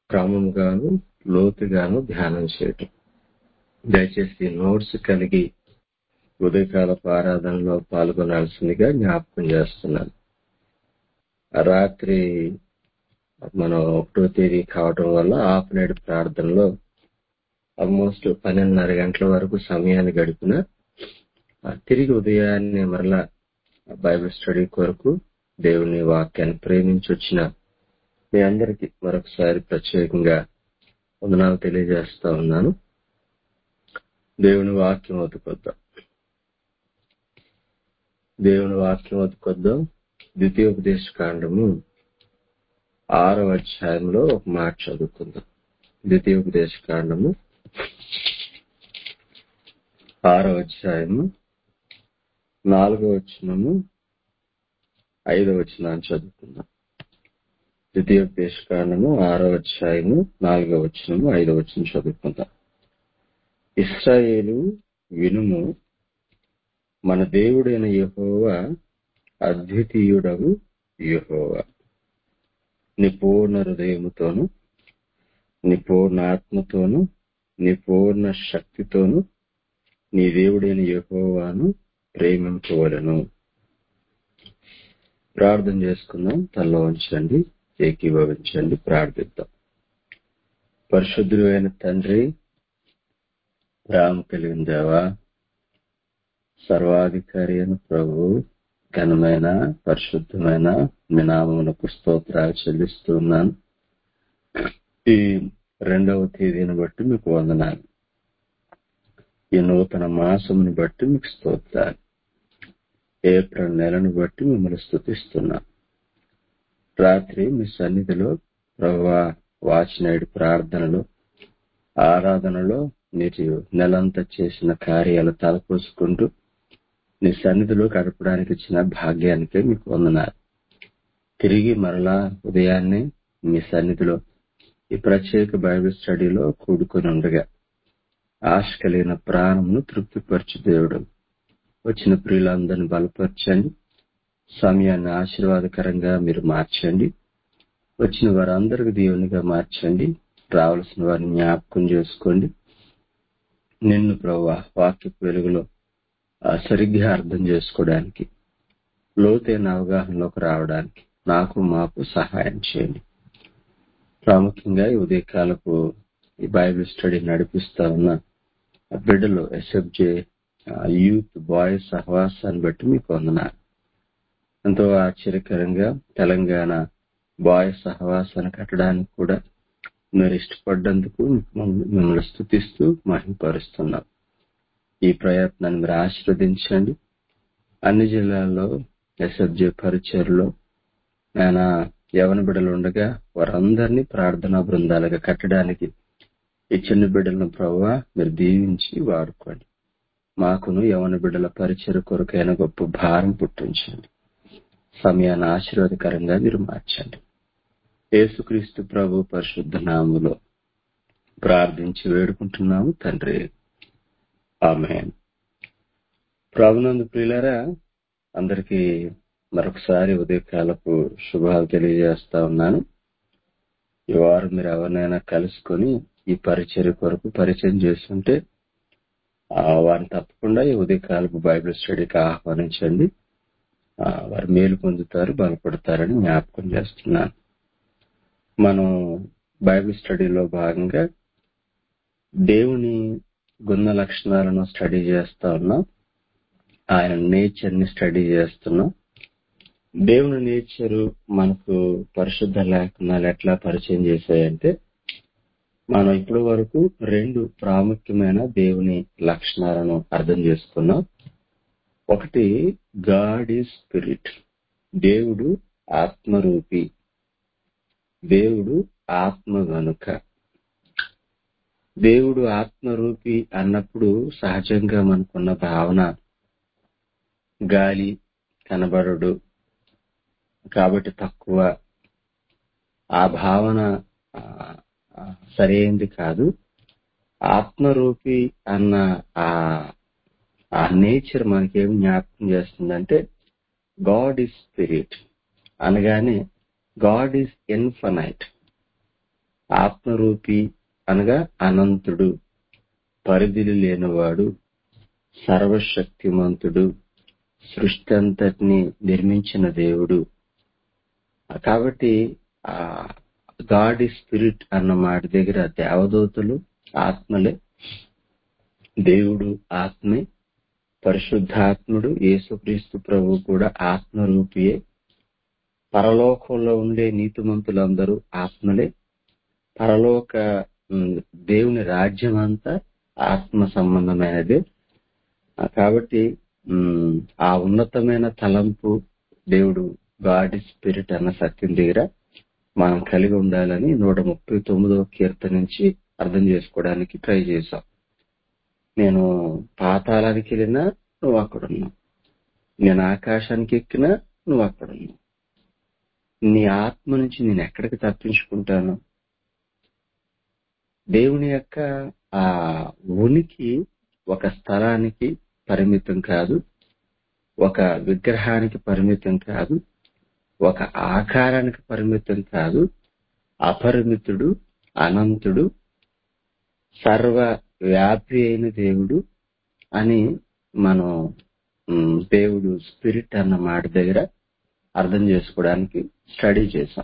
క్రమంగాను లోతుగాను ధ్యానం చేయటం దయచేసి నోట్స్ కలిగి ఉదయకాలపు ఆరాధనలో పాల్గొనాల్సిందిగా జ్ఞాపకం చేస్తున్నాను రాత్రి మనం ఒకటో తేదీ కావటం వల్ల హాఫ్ నైట్ ప్రార్థనలో ఆల్మోస్ట్ పన్నెండున్నర గంటల వరకు సమయాన్ని గడిపిన ఆ తిరిగి ఉదయాన్నే మరలా బైబిల్ స్టడీ కొరకు దేవుని వాక్యాన్ని ప్రేమించి వచ్చిన మీ అందరికి మరొకసారి ప్రత్యేకంగా వందనాలు తెలియజేస్తా ఉన్నాను దేవుని వాక్యం వదుకొద్దాం దేవుని వాక్యం వదుకొద్దాం ద్వితీయోపదేశ కాండము ఆరో అధ్యాయంలో ఒక మాట చదువుకుందాం ద్వితీయోపదేశ కాండము ఆరో అధ్యాయము నాలుగో వచనము ఐదో వచనాన్ని చదువుకుందాం ద్వితీయోపదేశ కాండము ఆరో అధ్యాయము నాలుగో వచనము ఐదో వచనం చదువుకుందాం ఇస్రాయేలు వినుము మన దేవుడైన యెహోవా అద్వితీయుడవు యెహోవా నీ పూర్ణ హృదయముతోను నీ పూర్ణ ఆత్మతోను నీ పూర్ణ శక్తితోను నీ దేవుడైన యెహోవాను ప్రేమించవలను ప్రార్థన చేసుకుందాం తల్లో ఉంచండి ఏకీభవించండి ప్రార్థిద్దాం పరిశుద్ధుడు అయిన తండ్రి రామ కలిగిన దేవా సర్వాధికారి అయిన ప్రభు ఘనమైన పరిశుద్ధమైన మీ నామమునకు స్తోత్రాలు చెల్లిస్తూ ఉన్నాను ఈ రెండవ తేదీని బట్టి మీకు వందనాలు ఈ నూతన మాసముని బట్టి మీకు స్తోత్రాలు ఏప్రిల్ నెలను బట్టి మిమ్మల్ని స్థుతిస్తున్నాం రాత్రి మీ సన్నిధిలో ప్రభా వాచినాయుడు ప్రార్థనలో ఆరాధనలో మీరు నెలంతా చేసిన కార్యాలు తలపోసుకుంటూ నీ సన్నిధిలో గడపడానికి ఇచ్చిన భాగ్యానికి మీకు వందనాలు తిరిగి మరలా ఉదయాన్నే మీ సన్నిధిలో ఈ ప్రత్యేక బైబిల్ స్టడీలో కూడుకొని ఉండగా ఆశ కలిగిన ప్రాణంను తృప్తిపరచు దేవుడు వచ్చిన ప్రియులందరిని బలపరచండి సమయాన్ని ఆశీర్వాదకరంగా మీరు మార్చండి వచ్చిన వారందరికి దేవునిగా మార్చండి రావాల్సిన వారిని జ్ఞాపకం చేసుకోండి నిన్ను ప్రభా వాక్య వెలుగులో సరిగ్గా అర్థం చేసుకోవడానికి లోతైన అవగాహనలోకి రావడానికి నాకు మాకు సహాయం చేయండి ప్రాముఖ్యంగా ఈ ఉదయకాలపు ఈ బైబిల్ స్టడీ నడిపిస్తా ఉన్న బిడ్డలు ఎస్ఎఫ్జే యూత్ బాయ్స్ సహవాసాన్ని బట్టి మీకు వందనాలు ఎంతో ఆశ్చర్యకరంగా తెలంగాణ బాయ్స్ సహవాసాన్ని కట్టడానికి కూడా మీరు ఇష్టపడ్డందుకు మిమ్మల్ని స్థుతిస్తూ మహింపరుస్తున్నాం ఈ ప్రయత్నాన్ని మీరు ఆశీర్వదించండి అన్ని జిల్లాల్లో ఎస్ఎఫ్జే పరిచయలో ఆయన యవన బిడ్డలు ఉండగా వారందరినీ ప్రార్థనా బృందాలుగా కట్టడానికి ఈ చిన్న బిడ్డలను ప్రభావ మీరు దీవించి వాడుకోండి మాకును యవన బిడ్డల పరిచయ కొరకైన గొప్ప భారం పుట్టించండి సమయాన్ని ఆశీర్వాదకరంగా మీరు మార్చండి యేసుక్రీస్తు ప్రభు పరిశుద్ధ నాములో ప్రార్థించి వేడుకుంటున్నాము తండ్రి ఆమె ప్రభునందు ప్రియులారా అందరికీ మరొకసారి ఉదయకాలపు శుభాలు తెలియజేస్తా ఉన్నాను ఈ వారం మీరు ఎవరినైనా కలుసుకొని ఈ పరిచయ కొరకు పరిచయం చేస్తుంటే వారిని తప్పకుండా ఈ ఉదయకాలపు బైబిల్ స్టడీకి ఆహ్వానించండి వారు మేలు పొందుతారు బలపడతారని జ్ఞాపకం చేస్తున్నాను మనం బైబిల్ స్టడీలో భాగంగా దేవుని గుణ లక్షణాలను స్టడీ చేస్తా ఉన్నాం ఆయన నేచర్ ని స్టడీ చేస్తున్నాం దేవుని నేచరు మనకు పరిశుద్ధ లేఖనాలు ఎట్లా పరిచయం చేశాయంటే మనం ఇప్పటి వరకు రెండు ప్రాముఖ్యమైన దేవుని లక్షణాలను అర్థం చేసుకున్నాం ఒకటి గాడ్ ఈజ్ స్పిరిట్ దేవుడు ఆత్మరూపి దేవుడు ఆత్మ గనుక దేవుడు ఆత్మరూపి అన్నప్పుడు సహజంగా మనకున్న భావన గాలి కనబడడు కాబట్టి తక్కువ ఆ భావన సరైంది కాదు ఆత్మరూపి అన్న ఆ ఆ నేచర్ మనకేం జ్ఞాపకం చేస్తుందంటే గాడ్ ఈజ్ స్పిరిట్ అనగానే గాడ్ ఈజ్ ఇన్ఫనైట్ ఆత్మరూపి అనగా అనంతుడు పరిధిలు లేనివాడు సర్వశక్తిమంతుడు సృష్టి అంతటిని నిర్మించిన దేవుడు కాబట్టి ఆ గాడ్ స్పిరిట్ అన్న మాట దగ్గర దేవదూతలు ఆత్మలే దేవుడు ఆత్మే పరిశుద్ధాత్ముడు యేసుక్రీస్తు ప్రభు కూడా ఆత్మరూపియే పరలోకంలో ఉండే నీతిమంతులందరూ ఆత్మలే పరలోక ఉమ్, దేవుని రాజ్యం అంతా ఆత్మ సంబంధమైనదే ఆ, కాబట్టి ఉమ్, ఆ ఉన్నతమైన తలంపు దేవుడు గాడ్ స్పిరిట్ అన్న సత్యం దగ్గర మనం కలిగి ఉండాలని నూట ముప్పై తొమ్మిదవ కీర్తన నుంచి అర్థం చేసుకోవడానికి ట్రై చేశాం నేను పాతాళానికి వెళ్ళినా నువ్వు అక్కడున్నావు నేను ఆకాశానికి ఎక్కినా నువ్వు అక్కడున్నావు నీ ఆత్మ నుంచి నేను ఎక్కడికి తప్పించుకుంటాను దేవుని యొక్క ఆ ఉనికి ఒక స్థలానికి పరిమితం కాదు ఒక విగ్రహానికి పరిమితం కాదు ఒక ఆకారానికి పరిమితం కాదు అపరిమితుడు అనంతుడు సర్వ వ్యాపి అయిన దేవుడు అని మనం ఉమ్, దేవుడు స్పిరిట్ అన్న మాట దగ్గర అర్థం చేసుకోవడానికి స్టడీ చేశాం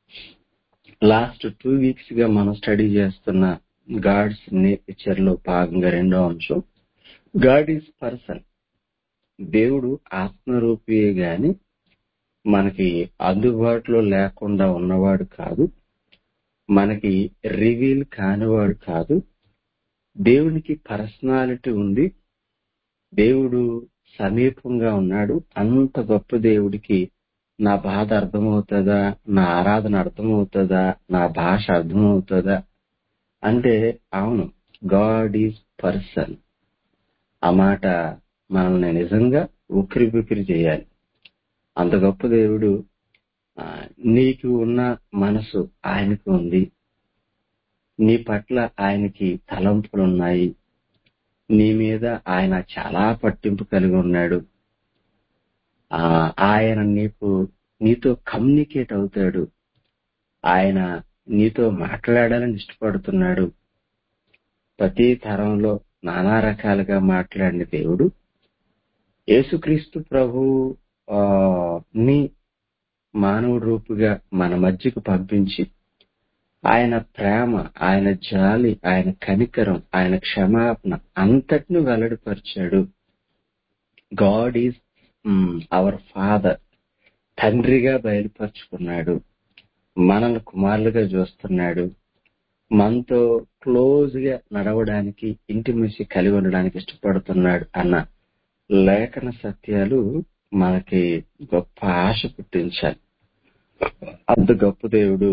లాస్ట్ టూ వీక్స్ గా మనం స్టడీ చేస్తున్న గాడ్స్ నేచర్ లో భాగంగా రెండో అంశం గాడ్ ఈజ్ పర్సన్ దేవుడు ఆత్మరూపియే గాని మనకి అందుబాటులో లేకుండా ఉన్నవాడు కాదు మనకి రివీల్ కానివాడు కాదు దేవునికి పర్సనాలిటీ ఉంది దేవుడు సమీపంగా ఉన్నాడు అంత గొప్ప దేవుడికి నా బాధ అర్థమవుతుందా నా ఆరాధన అర్థమవుతుందా నా భాష అర్థమవుతుందా అంటే అవును గాడ్ ఈజ్ పర్సన్ ఆ మాట మనల్ని నిజంగా ఉక్కిరి బిక్కిరి చేయాలి అంత గొప్ప దేవుడు ఆ, నీకు ఉన్న మనసు ఆయనకు ఉంది నీ పట్ల ఆయనకి తలంపులున్నాయి నీ మీద ఆయన చాలా పట్టింపు కలిగి ఉన్నాడు ఆ ఆయన నీకు నీతో కమ్యూనికేట్ అవుతాడు ఆయన నీతో మాట్లాడాలని ఇష్టపడుతున్నాడు ప్రతి తరంలో నానా రకాలుగా మాట్లాడిన దేవుడు యేసుక్రీస్తు ప్రభు ఆ, ని మానవుడు రూపుగా మన మధ్యకు పంపించి ఆయన ప్రేమ ఆయన జాలి ఆయన కనికరం ఆయన క్షమాపణ అంతటిని వెల్లడిపరిచాడు గాడ్ ఈజ్ అవర్ ఫాదర్ తండ్రిగా బయలుపరుచుకున్నాడు మనల్ని కుమారులుగా చూస్తున్నాడు మనతో క్లోజ్ గా నడవడానికి ఇంటిమేసి కలిగి ఉండడానికి ఇష్టపడుతున్నాడు అన్న లేఖన సత్యాలు మనకి గొప్ప ఆశ పుట్టించాలి అంత గొప్ప దేవుడు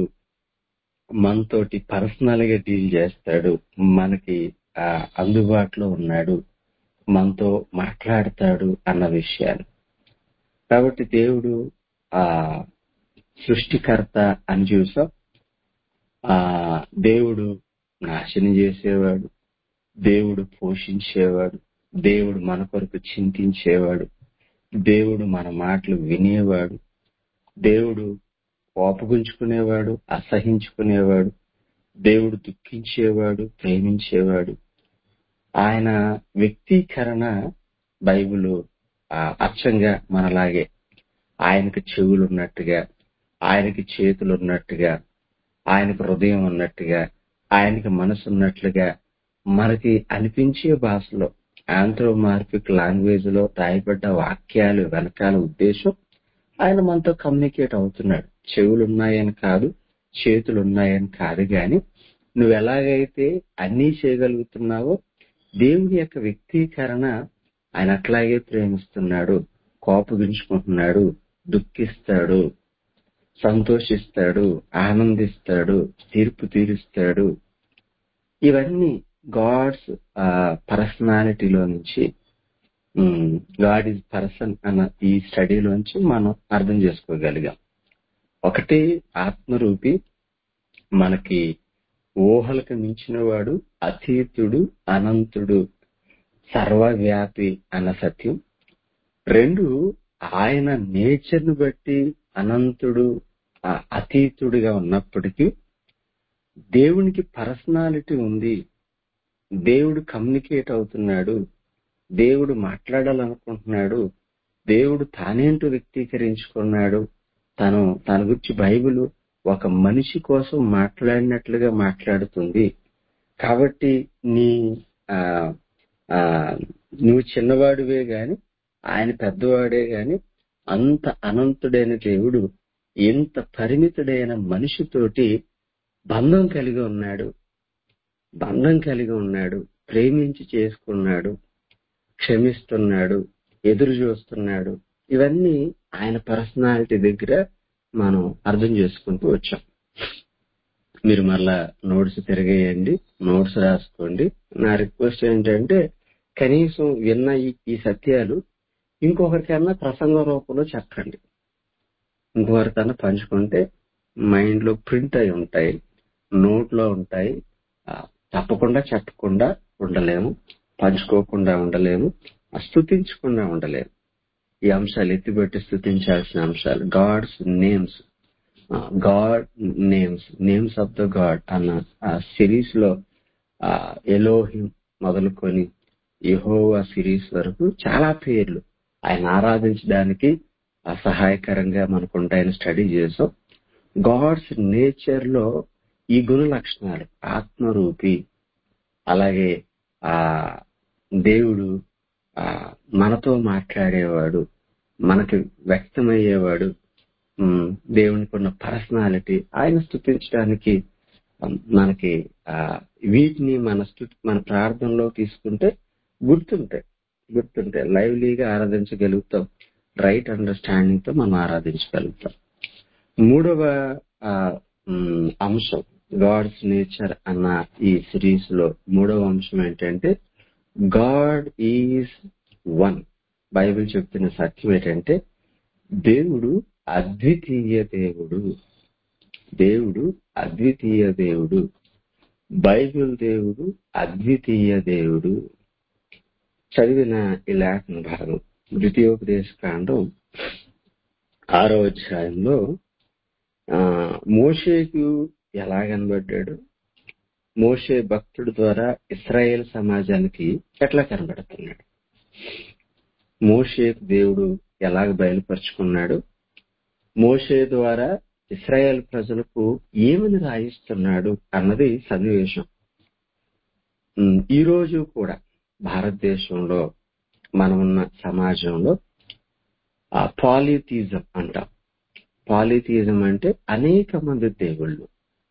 మనతోటి పర్సనల్ గా డీల్ చేస్తాడు మనకి ఆ, అందుబాటులో ఉన్నాడు మనతో మాట్లాడతాడు అన్న విషయాలు కాబట్టి దేవుడు ఆ సృష్టికర్త అని చూసాం ఆ దేవుడు నాశనం చేసేవాడు దేవుడు పోషించేవాడు దేవుడు మన కొరకు చింతించేవాడు దేవుడు మన మాటలు వినేవాడు దేవుడు కోపగుంచుకునేవాడు అసహించుకునేవాడు దేవుడు దుఃఖించేవాడు ప్రేమించేవాడు ఆయన వ్యక్తీకరణ బైబిల్ అచ్చంగా మనలాగే ఆయనకు చెవులు ఉన్నట్టుగా ఆయనకి చేతులు ఉన్నట్టుగా ఆయనకు హృదయం ఉన్నట్టుగా ఆయనకి మనసు ఉన్నట్లుగా మనకి అనిపించే భాషలో ఆంథ్రోమార్ఫిక్ లాంగ్వేజ్ లో రాయబడ్డ వాక్యాలు వెనకాల ఉద్దేశం ఆయన మనతో కమ్యూనికేట్ అవుతున్నాడు చెవులు ఉన్నాయని కాదు చేతులు ఉన్నాయని కాదు గాని నువ్వు ఎలాగైతే అన్నీ చేయగలుగుతున్నావో దేవుని యొక్క వ్యక్తీకరణ ఆయన అట్లాగే ప్రేమిస్తున్నాడు కోపగించుకుంటున్నాడు దుఃఖిస్తాడు సంతోషిస్తాడు ఆనందిస్తాడు తీర్పు తీరుస్తాడు ఇవన్నీ గాడ్స్ పర్సనాలిటీలో నుంచి గాడ్ ఈజ్ పర్సన్ అన్న ఈ స్టడీలోంచి మనం అర్థం చేసుకోగలిగాం ఒకటి ఆత్మరూపి మనకి ఊహలకు మించిన వాడు అతీతుడు అనంతుడు సర్వవ్యాపి అన్న సత్యం రెండు ఆయన నేచర్ ను బట్టి అనంతుడు ఆ, అతీతుడిగా ఉన్నప్పటికీ దేవునికి పర్సనాలిటీ ఉంది దేవుడు కమ్యూనికేట్ అవుతున్నాడు దేవుడు మాట్లాడాలనుకుంటున్నాడు దేవుడు తానేంటో వ్యక్తీకరించుకున్నాడు తను తన గురించి బైబిల్ ఒక మనిషి కోసం మాట్లాడినట్లుగా మాట్లాడుతుంది కాబట్టి నీ ఆ ఆ నువ్వు చిన్నవాడివే గాని ఆయన పెద్దవాడే గాని అంత అనంతుడైన దేవుడు ఎంత పరిమితుడైన మనిషితోటి బంధం కలిగి ఉన్నాడు బంధం కలిగి ఉన్నాడు ప్రేమించి చేసుకున్నాడు క్షమిస్తున్నాడు ఎదురు చూస్తున్నాడు ఇవన్నీ ఆయన పర్సనాలిటీ దగ్గర మనం అర్థం చేసుకుంటూ వచ్చాం మీరు మళ్ళా నోట్స్ తిరిగేయండి నోట్స్ రాసుకోండి నా రిక్వెస్ట్ ఏంటంటే కనీసం విన్న ఈ- ఈ సత్యాలు ఇంకొకరికన్నా ప్రసంగ రూపంలో చెప్పండి ఇంకొకరికన్నా పంచుకుంటే మైండ్ లో ప్రింట్ అయి ఉంటాయి నోట్ లో ఉంటాయి ఆ, తప్పకుండా చెప్పకుండా ఉండలేము పంచుకోకుండా ఉండలేము ఆ, స్తుతించకుండా ఉండలేము ఈ అంశాలు ఎత్తిపెట్టి స్థుతించాల్సిన అంశాలు God's names God names names of the God అన్న ఆ సిరీస్ లో ఎలోహిం మొదలుకొని యెహోవా సిరీస్ వరకు చాలా పేర్లు ఆయన ఆరాధించడానికి ఆ సహాయకరంగా మనకు ఉంటాయని స్టడీ చేసాం గాడ్స్ నేచర్ లో ఈ గుణ లక్షణాలు ఆత్మరూపి అలాగే ఆ దేవుడు ఆ మనతో మాట్లాడేవాడు మనకి వ్యక్తమయ్యేవాడు ఉమ్, దేవునికి ఉన్న పర్సనాలిటీ ఆయన స్థుతించడానికి ఉమ్, మనకి ఆ వీటిని మన స్థుతి మన ప్రార్థనలో తీసుకుంటే గుర్తుంటాయి గుర్తుంటాయి లైవ్లీగా ఆరాధించగలుగుతాం రైట్ అండర్స్టాండింగ్ తో మనం ఆరాధించగలుగుతాం మూడవ ఆ, ఉమ్, అంశం గాడ్స్ నేచర్ అన్న ఈ సిరీస్ లో మూడవ అంశం ఏంటంటే గాడ్ ఈజ్ వన్ బైబిల్ చెప్తున్న సత్యం ఏంటంటే దేవుడు అద్వితీయ దేవుడు దేవుడు అద్వితీయ దేవుడు బైబిల్ దేవుడు అద్వితీయ దేవుడు చదివిన ఈ లేఖన భాగం ద్వితీయోపదేశ కాండం ఆరో అధ్యాయంలో ఆ మోషేకు ఎలా కనబడ్డాడు మోషే భక్తుడి ద్వారా ఇస్రాయేల్ సమాజానికి ఎట్లా కనబడుతున్నాడు మోషేకు దేవుడు ఎలాగ బయలుపరుచుకున్నాడు మోషే ద్వారా ఇస్రాయేల్ ప్రజలకు ఏమని రాయిస్తున్నాడు అన్నది సన్నివేశం ఉమ్, ఈ రోజు కూడా భారతదేశంలో మనమున్న సమాజంలో ఆ పాలిథిజం అంటాం పాలిథిజం అంటే అనేక మంది దేవుళ్ళు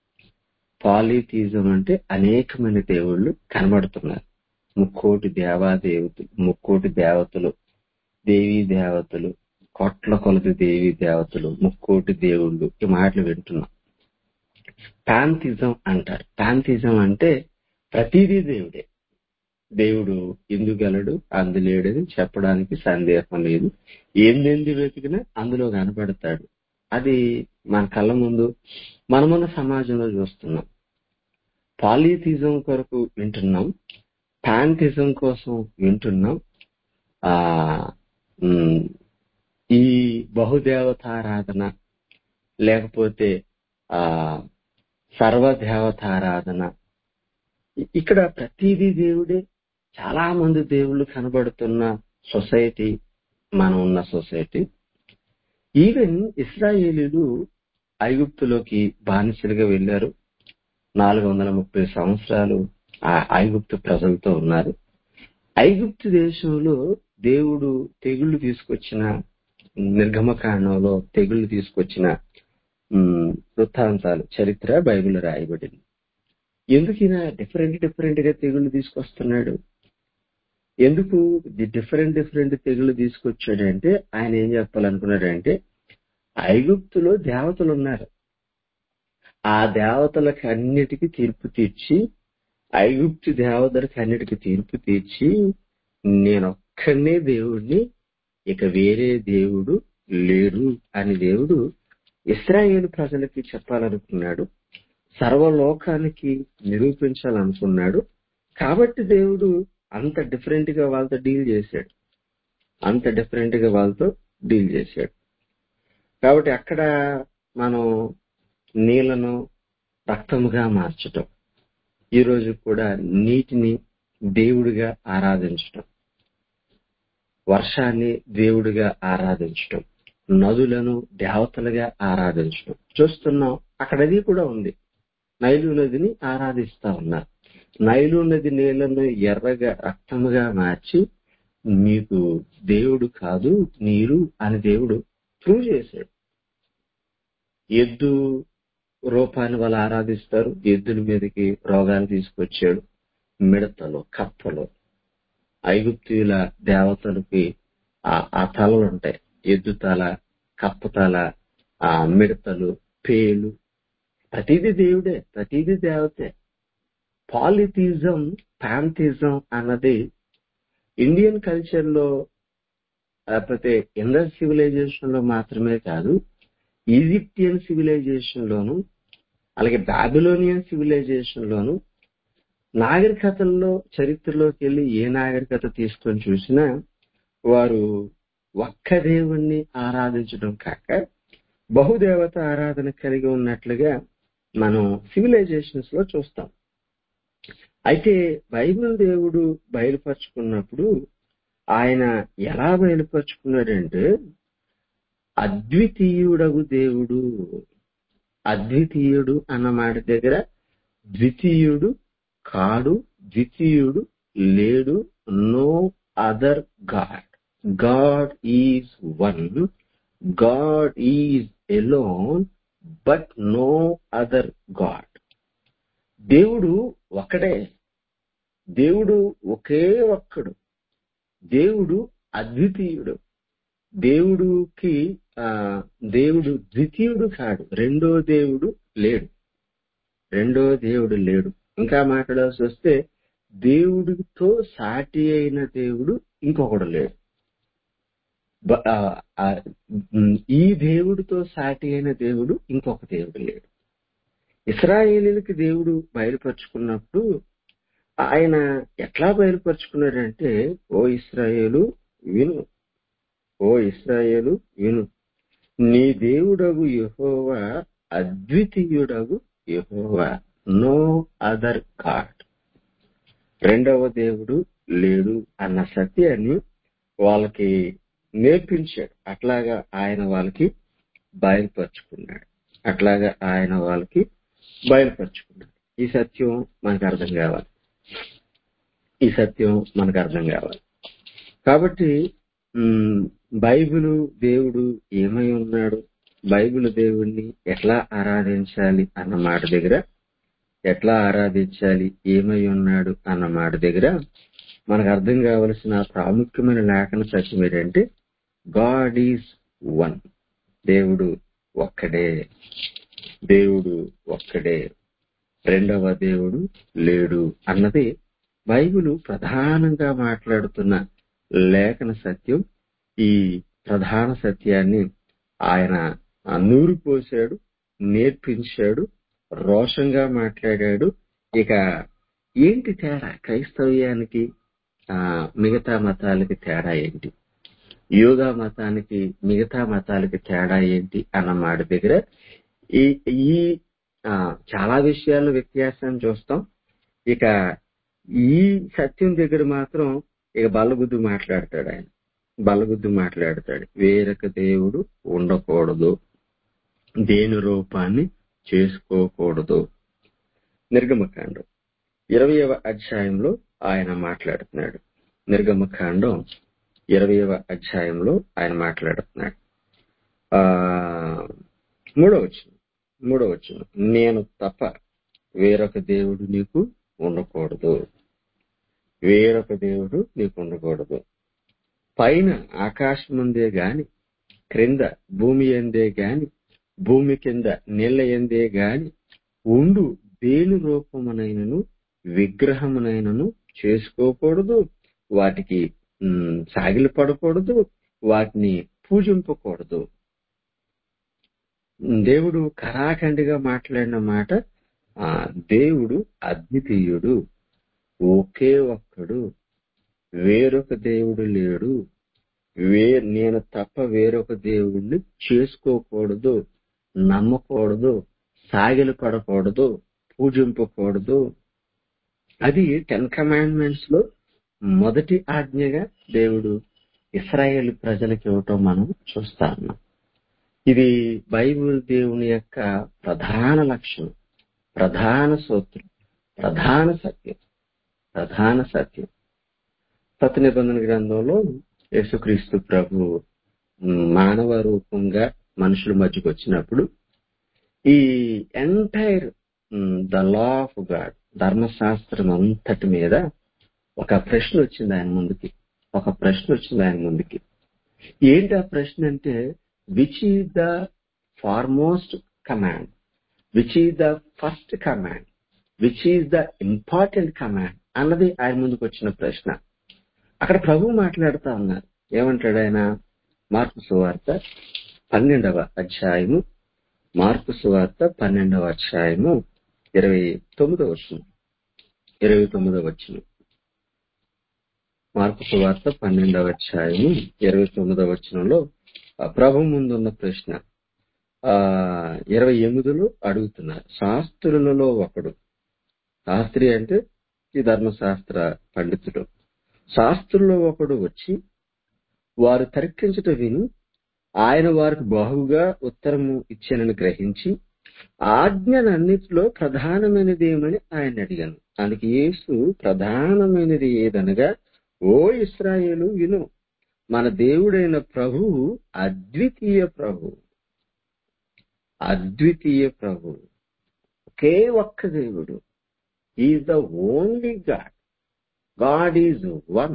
పాలిథిజం అంటే అనేకమైన దేవుళ్ళు కనబడుతున్నారు ముక్కోటి దేవాదేవతలు ముక్కోటి దేవతలు దేవీ దేవతలు కోట్ల కొలది దేవీ దేవతలు ముక్కోటి దేవుళ్ళు ఈ మాటలు వింటున్నాం పాంతిజం అంటారు పాంతిజం అంటే ప్రతిదీ దేవుడే దేవుడు ఇందుగలడు అందులేడని చెప్పడానికి సందేహం లేదు ఏందెంది వెతికినా అందులో కనపడతాడు అది మన కళ్ళ ముందు మనమున్న సమాజంలో చూస్తున్నాం పాలిథిజం కొరకు వింటున్నాం పాంతిజం కోసం వింటున్నాం ఆ ఉమ్, ఈ బహుదేవతారాధన లేకపోతే ఆ సర్వదేవతారాధన ఇ- ఇక్కడ ప్రతిదీ దేవుడే చాలా మంది దేవుళ్ళు కనబడుతున్న సొసైటీ మనం ఉన్న సొసైటీ ఈవెన్ ఇస్రాయేలీలు ఐగుప్తులోకి బానిసలుగా వెళ్లారు నాలుగు వందల ముప్పై సంవత్సరాలు ఆ ఐగుప్తు ప్రజలతో ఉన్నారు ఐగుప్తు దేశంలో దేవుడు తెగుళ్లు తీసుకొచ్చిన నిర్గమకాండంలో తెగుళ్లు తీసుకొచ్చిన ఉమ్, వృత్తాంతాలు చరిత్ర బైబిల్ రాయబడింది ఎందుకు ఈయన డిఫరెంట్ డిఫరెంట్ గా తెగుళ్లు తీసుకొస్తున్నాడు ఎందుకు డిఫరెంట్ డిఫరెంట్ తెగుళ్లు తీసుకొచ్చాడంటే ఆయన ఏం చెప్పాలనుకున్నాడంటే ఐగుప్తులో దేవతలు ఉన్నారు ఆ దేవతలకు అన్నిటికీ తీర్పు తీర్చి ఐగుప్తు దేవతలకు అన్నిటికీ తీర్పు తీర్చి నేను ఒక్కనే దేవుడిని ఇక వేరే దేవుడు లేడు అని దేవుడు ఇస్రాయేల్ ప్రజలకి చెప్పాలనుకున్నాడు సర్వలోకానికి నిరూపించాలనుకున్నాడు కాబట్టి దేవుడు అంత డిఫరెంట్ గా వాళ్ళతో డీల్ చేశాడు అంత డిఫరెంట్ గా వాళ్ళతో డీల్ చేశాడు కాబట్టి అక్కడ మనం నీళ్లను రక్తముగా మార్చటం ఈ రోజు కూడా నీటిని దేవుడిగా ఆరాధించటం వర్షాన్ని దేవుడిగా ఆరాధించటం నదులను దేవతలుగా ఆరాధించడం చూస్తున్నాం అక్కడ అది కూడా ఉంది నైలు నదిని ఆరాధిస్తా ఉన్నారు నైలు నది నీళ్లను ఎర్రగా రక్తముగా మార్చి మీకు దేవుడు కాదు నీరు అని దేవుడు ప్రూవ్ చేశాడు ఎద్దు రూపాన్ని వాళ్ళు ఆరాధిస్తారు ఎద్దుల మీదకి రోగాలు తీసుకొచ్చాడు మిడతలు కప్పలు ఐగుప్తీయుల దేవతలకి ఆ ఆ తలలు ఉంటాయి ఎద్దు తల కప్ప తల ఆ మిడతలు పేలు ప్రతిదీ దేవుడే ప్రతిదీ దేవతే పాలిథిజం ప్యాంథిజం అన్నది ఇండియన్ కల్చర్ లో లేకపోతే ఇండస్ సివిలైజేషన్ లో మాత్రమే కాదు ఈజిప్టియన్ సివిలైజేషన్ లోను అలాగే బాబిలోనియన్ సివిలైజేషన్ లోను నాగరికతల్లో చరిత్రలోకి వెళ్ళి ఏ నాగరికత తీసుకొని చూసినా వారు ఒక్క దేవుణ్ణి ఆరాధించడం కాక బహుదేవత ఆరాధన కలిగి ఉన్నట్లుగా మనం సివిలైజేషన్స్ లో చూస్తాం అయితే బైబిల్ దేవుడు బయలుపరుచుకున్నప్పుడు ఆయన ఎలా బయలుపరుచుకున్నాడంటే అద్వితీయుడగు దేవుడు అద్వితీయుడు అన్న మాట దగ్గర ద్వితీయుడు కాడు ద్వితీయుడు లేడు no other God God is one God is alone but no other God దేవుడు ఒకడే దేవుడు ఒకే ఒక్కడు దేవుడు అద్వితీయుడు దేవుడుకి ఆ దేవుడు ద్వితీయుడు కాడు రెండో దేవుడు లేడు రెండో దేవుడు లేడు ఇంకా మాట్లాడాల్సి వస్తే దేవుడితో సాటి అయిన దేవుడు ఇంకొకడు లేడు బ- ఆ, ఆ, ఉమ్, ఈ దేవుడితో సాటి అయిన దేవుడు ఇంకొక దేవుడు లేడు ఇస్రాయేలీలకి దేవుడు బయలుపరుచుకున్నప్పుడు ఆయన ఎట్లా బయలుపరుచుకున్నాడంటే ఓ ఇస్రాయేలు విను ఓ ఇస్రాయేలు విను నీ దేవుడగు యెహోవా అద్వితీయుడగు యెహోవా నో అదర్ గాడ్ రెండవ దేవుడు లేడు అన్న సత్యాన్ని వాళ్ళకి నేర్పించాడు అట్లాగా ఆయన వాళ్ళకి బయలుపరుచుకున్నాడు అట్లాగా ఆయన వాళ్ళకి బయలుపరుచుకున్నాడు ఈ సత్యం మనకు అర్థం కావాలి ఈ సత్యం మనకు అర్థం కావాలి కాబట్టి ఉమ్, బైబిలు దేవుడు ఏమై ఉన్నాడు బైబిల్ దేవుణ్ణి ఎట్లా ఆరాధించాలి అన్న మాట దగ్గర ఎట్లా ఆరాధించాలి ఏమై ఉన్నాడు అన్న మాట దగ్గర మనకు అర్థం కావలసిన ప్రాముఖ్యమైన లేఖన సత్యం ఏంటంటే గాడ్ ఈజ్ వన్ దేవుడు ఒక్కడే దేవుడు ఒక్కడే రెండవ దేవుడు లేడు అన్నది బైబిల్ ప్రధానంగా మాట్లాడుతున్న లేఖన సత్యం ఈ ప్రధాన సత్యాన్ని ఆయన ఆ నూరు పోశాడు నేర్పించాడు రోషంగా మాట్లాడాడు ఇక ఏంటి తేడా క్రైస్తవ్యానికి ఆ మిగతా మతాలకి తేడా ఏంటి యోగా మతానికి మిగతా మతాలకి తేడా ఏంటి అన్న మాట దగ్గర ఈ ఈ ఆ, చాలా విషయాల్లో వ్యత్యాసం చూస్తాం ఇక ఈ సత్యం దగ్గర మాత్రం ఇక బల్లగుద్దు మాట్లాడతాడు ఆయన బల్లగుద్దు మాట్లాడతాడు వేరొక దేవుడు ఉండకూడదు దేని రూపాన్ని చేసుకోకూడదు నిర్గమకాండం ఇరవయవ అధ్యాయంలో ఆయన మాట్లాడుతున్నాడు నిర్గమకాండం ఇరవయవ అధ్యాయంలో ఆయన మాట్లాడుతున్నాడు ఆ మూడో వచ్చిన మూడో వచ్చిన నేను తప్ప వేరొక దేవుడు నీకు ఉండకూడదు వేరొక దేవుడు నీకు ఉండకూడదు పైన ఆకాశం ఉందే గాని క్రింద భూమి ఎందే గాని భూమి కింద నీళ్ల ఎందే గాని ఉండు దేని రూపమునైనను విగ్రహమునైనను చేసుకోకూడదు వాటికి ఉమ్, సాగిలి పడకూడదు వాటిని పూజింపకూడదు దేవుడు కరాఖండిగా మాట్లాడిన మాట ఆ దేవుడు అద్వితీయుడు ఒకే ఒక్కడు వేరొక దేవుడు లేడు వే నేను తప్ప వేరొక దేవుడిని చేసుకోకూడదు నమ్మకూడదు సాగిలు పడకూడదు పూజింపకూడదు అది టెన్ కమాండ్మెంట్స్ లో మొదటి ఆజ్ఞగా దేవుడు ఇస్రాయేల్ ప్రజలకు ఇవ్వటం మనం చూస్తా ఉన్నాం ఇది బైబిల్ దేవుని యొక్క ప్రధాన లక్షణం ప్రధాన సూత్రం ప్రధాన సత్యం ప్రధాన సత్యం కొత్త నిబంధన గ్రంథంలో యేసుక్రీస్తు ప్రభు మానవ రూపంగా మనుషుల మధ్యకు వచ్చినప్పుడు ఈ entire the law of God ధర్మశాస్త్రం అంతటి మీద ఒక ప్రశ్న వచ్చింది ఆయన ముందుకి ఒక ప్రశ్న వచ్చింది ఆయన ముందుకి ఏంటి ఆ ప్రశ్న అంటే which is the foremost command which is the first command which is the important command అన్నది ఆయన ముందుకు వచ్చిన ప్రశ్న అక్కడ ప్రభు మాట్లాడుతా ఉన్నారు ఏమంటాడు ఆయన మార్పు సువార్త పన్నెండవ అధ్యాయము మార్పు సువార్త పన్నెండవ అధ్యాయము ఇరవై తొమ్మిదవ వచ్చిన ఇరవై తొమ్మిదవ వచ్చిన మార్పు సువార్త పన్నెండవ అధ్యాయము ఇరవై తొమ్మిదవ వచనంలో ప్రభు ముందున్న ప్రశ్న ఆ ఇరవై ఎనిమిదిలో అడుగుతున్నారు శాస్త్రులలో ఒకడు శాస్త్రి అంటే ఈ ధర్మశాస్త్ర పండితుడు శాస్త్రుల్లో ఒకడు వచ్చి వారు తర్కించుట విని ఆయన వారికి బాహుగా ఉత్తరము ఇచ్చానని గ్రహించి ఆజ్ఞలన్నిటిలో ప్రధానమైనది ఏమని ఆయన అడిగాను అందుకు యేసు ప్రధానమైనది ఏదనగా ఓ ఇస్రాయేలు విను మన దేవుడైన ప్రభువు అద్వితీయ ప్రభు అద్వితీయ ప్రభు ఒకే ఒక్క దేవుడు is the only God God is one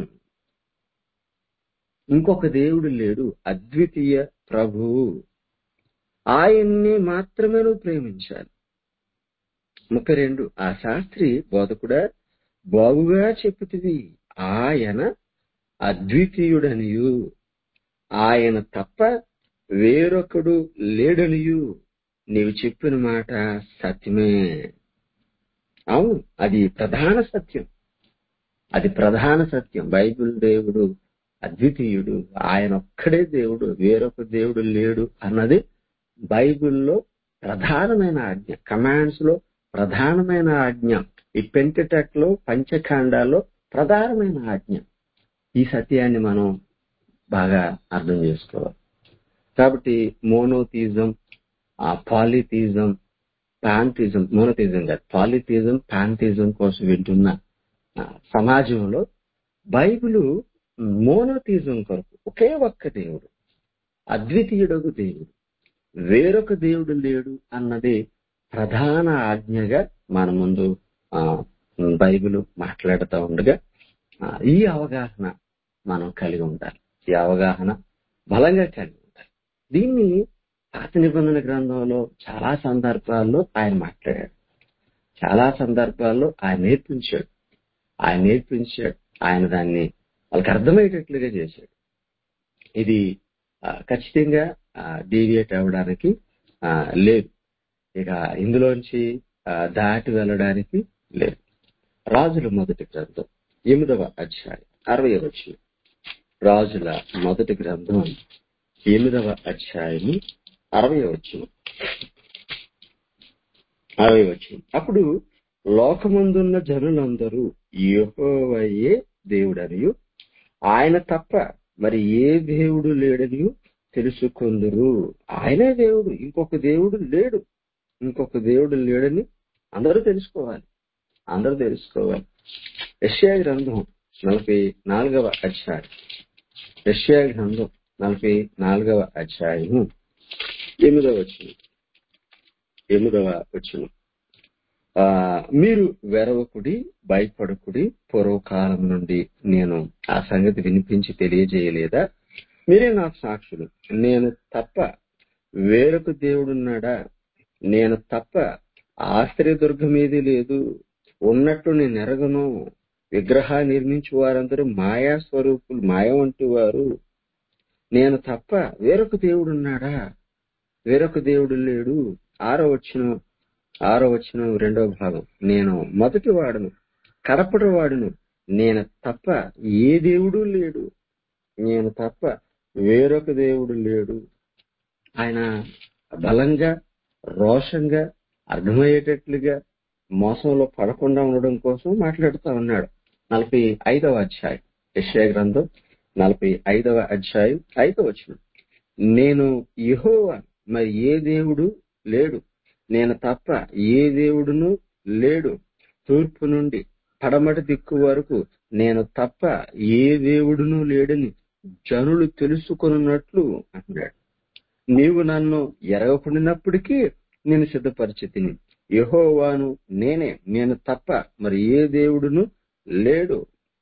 ఇంకొక దేవుడు లేడు అద్వితీయ ప్రభువు ఆయన్ని మాత్రమే నువ్వు ప్రేమించాలి ముప్పై రెండు ఆ శాస్త్రి బోధకుడా బాగుగా చెప్పుతుంది ఆయన అద్వితీయుడనియు ఆయన తప్ప వేరొకడు లేడనియు నీవు చెప్పిన మాట సత్యమే అవును అది ప్రధాన సత్యం అది ప్రధాన సత్యం బైబిల్ దేవుడు అద్వితీయుడు ఆయన ఒక్కడే దేవుడు వేరొక దేవుడు లేడు అన్నది బైబిల్లో ప్రధానమైన ఆజ్ఞ కమాండ్స్ లో ప్రధానమైన ఆజ్ఞ ఈ పెంటటక్ లో పంచఖాండాల్లో ప్రధానమైన ఆజ్ఞ ఈ సత్యాన్ని మనం బాగా అర్థం చేసుకోవాలి కాబట్టి మోనోథిజం పాలిథిజం పాంథిజం మోనోథిజం కాదు పాలిథిజం పాంథిజం కోసం వింటున్న సమాజంలో బైబిల్ మోనోథిజం కొరకు ఒకే ఒక్క దేవుడు అద్వితీయుడొక దేవుడు వేరొక దేవుడు లేడు అన్నది ప్రధాన ఆజ్ఞగా మన ముందు బైబిల్ మాట్లాడుతూ ఉండగా ఈ అవగాహన మనం కలిగి ఉండాలి ఈ అవగాహన బలంగా కలిగి ఉండాలి దీన్ని పాత నిబంధన గ్రంథంలో చాలా సందర్భాల్లో ఆయన మాట్లాడాడు చాలా సందర్భాల్లో ఆయన నేర్పించాడు ఆయన నేర్పించాడు ఆయన దాన్ని వాళ్ళకి అర్థమయ్యేటట్లుగా చేశాడు ఇది ఖచ్చితంగా డీవియేట్ అవ్వడానికి లేదు ఇక ఇందులోంచి దాటి వెళ్ళడానికి లేదు రాజుల మొదటి గ్రంథం ఎనిమిదవ అధ్యాయం అరవై వచ్చి రాజుల మొదటి గ్రంథం ఎనిమిదవ అధ్యాయము అరవై వచ్చిన అరవై వచ్చిన అప్పుడు లోకమందున్న జనులందరూ యహోవయే దేవుడనియు ఆయన తప్ప మరి ఏ దేవుడు లేడని తెలుసుకుందరు ఆయనే దేవుడు ఇంకొక దేవుడు లేడు ఇంకొక దేవుడు లేడని అందరూ తెలుసుకోవాలి అందరూ తెలుసుకోవాలి యష్యా గ్రంథం నలభై నాలుగవ అధ్యాయం యష్యా గ్రంథం నలభై నాలుగవ అధ్యాయము ఎనిమిదవ వచ్చిన ఎనిమిదవ వచ్చిన ఆ మీరు వెరవకుడి భయపడకుడి పూర్వకాలం నుండి నేను ఆ సంగతి వినిపించి తెలియజేయలేదా మీరే నాకు సాక్షులు నేను తప్ప వేరొక దేవుడున్నాడా నేను తప్ప ఆశ్రయదుర్గం ఏది లేదు ఉన్నట్టు నేను ఎరగను విగ్రహ నిర్మించు వారందరూ మాయా స్వరూపులు మాయ వంటి వారు నేను తప్ప వేరొక దేవుడున్నాడా వేరొక దేవుడు లేడు ఆరో వచ్చిన ఆరో వచ్చిన రెండవ భాగం నేను మొదటి వాడును కడపటి వాడును నేను తప్ప ఏ దేవుడు లేడు నేను తప్ప వేరొక దేవుడు లేడు ఆయన బలంగా రోషంగా అర్థమయ్యేటట్లుగా మోసంలో పడకుండా ఉండడం కోసం మాట్లాడుతూ ఉన్నాడు నలభై ఐదవ అధ్యాయం యశ్యా గ్రంథం నలభై ఐదవ అధ్యాయం ఐదవ వచనం నేను యెహోవా మరి ఏ దేవుడు లేడు నేను తప్ప ఏ దేవుడును లేడు తూర్పు నుండి పడమటి దిక్కు వరకు నేను తప్ప ఏ దేవుడును లేడని జనులు తెలుసుకొనున్నట్లు అన్నాడు నీవు నన్ను ఎరగకుండినప్పటికీ నేను సిద్ధపరిచితిని యెహోవాను నేనే నేను తప్ప మరి ఏ దేవుడును లేడు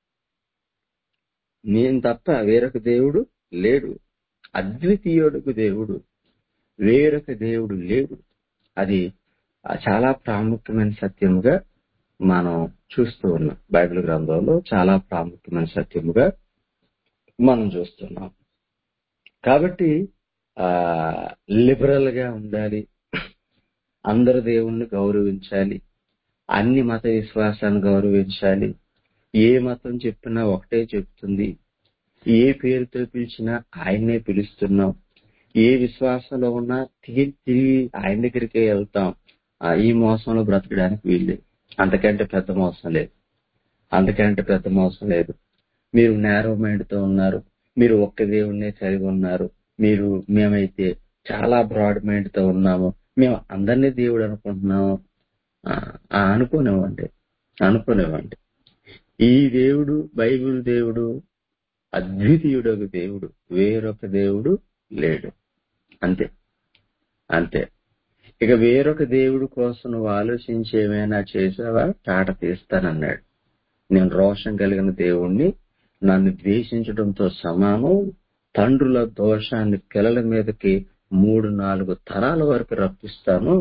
నేను తప్ప వేరొక దేవుడు లేడు అద్వితీయుడుకు దేవుడు వేరొక దేవుడు లేడు అది ఆ చాలా ప్రాముఖ్యమైన సత్యముగా మనం చూస్తూ ఉన్నాం బైబిల్ గ్రంథంలో చాలా ప్రాముఖ్యమైన సత్యముగా మనం చూస్తున్నాం కాబట్టి ఆ లిబరల్ గా ఉండాలి అందరు దేవుణ్ణి గౌరవించాలి అన్ని మత విశ్వాసాన్ని గౌరవించాలి ఏ మతం చెప్పినా ఒకటే చెప్తుంది ఏ పేరుతో పిలిచినా ఆయన్నే పిలుస్తున్నాం ఏ విశ్వాసంలో ఉన్నా తిరిగి తిరిగి ఆయన దగ్గరికే వెళ్తాం ఆ, ఈ మోసంలో బ్రతకడానికి వీల్లేదు అంతకంటే పెద్ద మోసం లేదు అంతకంటే పెద్ద మోసం లేదు మీరు నేరో మైండ్ తో ఉన్నారు మీరు ఒక్క దేవుణ్ణే కలిగి ఉన్నారు మీరు మేమైతే చాలా బ్రాడ్ మైండ్ తో ఉన్నాము మేము అందరినీ దేవుడు అనుకుంటున్నాము ఆ, ఆ, అనుకోనివ్వండి అనుకోనివ్వండి ఈ దేవుడు బైబిల్ దేవుడు అద్వితీయుడొక దేవుడు వేరొక దేవుడు లేడు అంతే అంతే ఇక వేరొక దేవుడు కోసం నువ్వు ఆలోచించి ఏమైనా చేసావా తాట తీస్తానన్నాడు నేను రోషం కలిగిన దేవుణ్ణి నన్ను ద్వేషించడంతో సమానం తండ్రుల దోషాన్ని పిల్లల మీదకి మూడు నాలుగు తరాల వరకు రప్పిస్తాను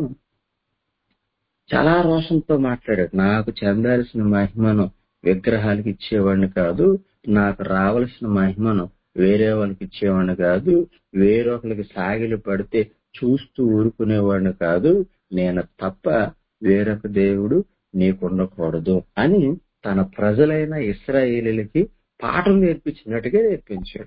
చాలా రోషంతో మాట్లాడాడు నాకు చెందాల్సిన మహిమను విగ్రహాలకు ఇచ్చేవాడిని కాదు నాకు రావలసిన మహిమను వేరే వాళ్ళకి ఇచ్చేవాడిని కాదు వేరొకరికి సాగిలు పడితే చూస్తూ ఊరుకునేవాడిని కాదు నేను తప్ప వేరొక దేవుడు నీకుండకూడదు అని తన ప్రజలైన ఇస్రాయేలీలకి పాఠం నేర్పించినట్టుగా నేర్పించాడు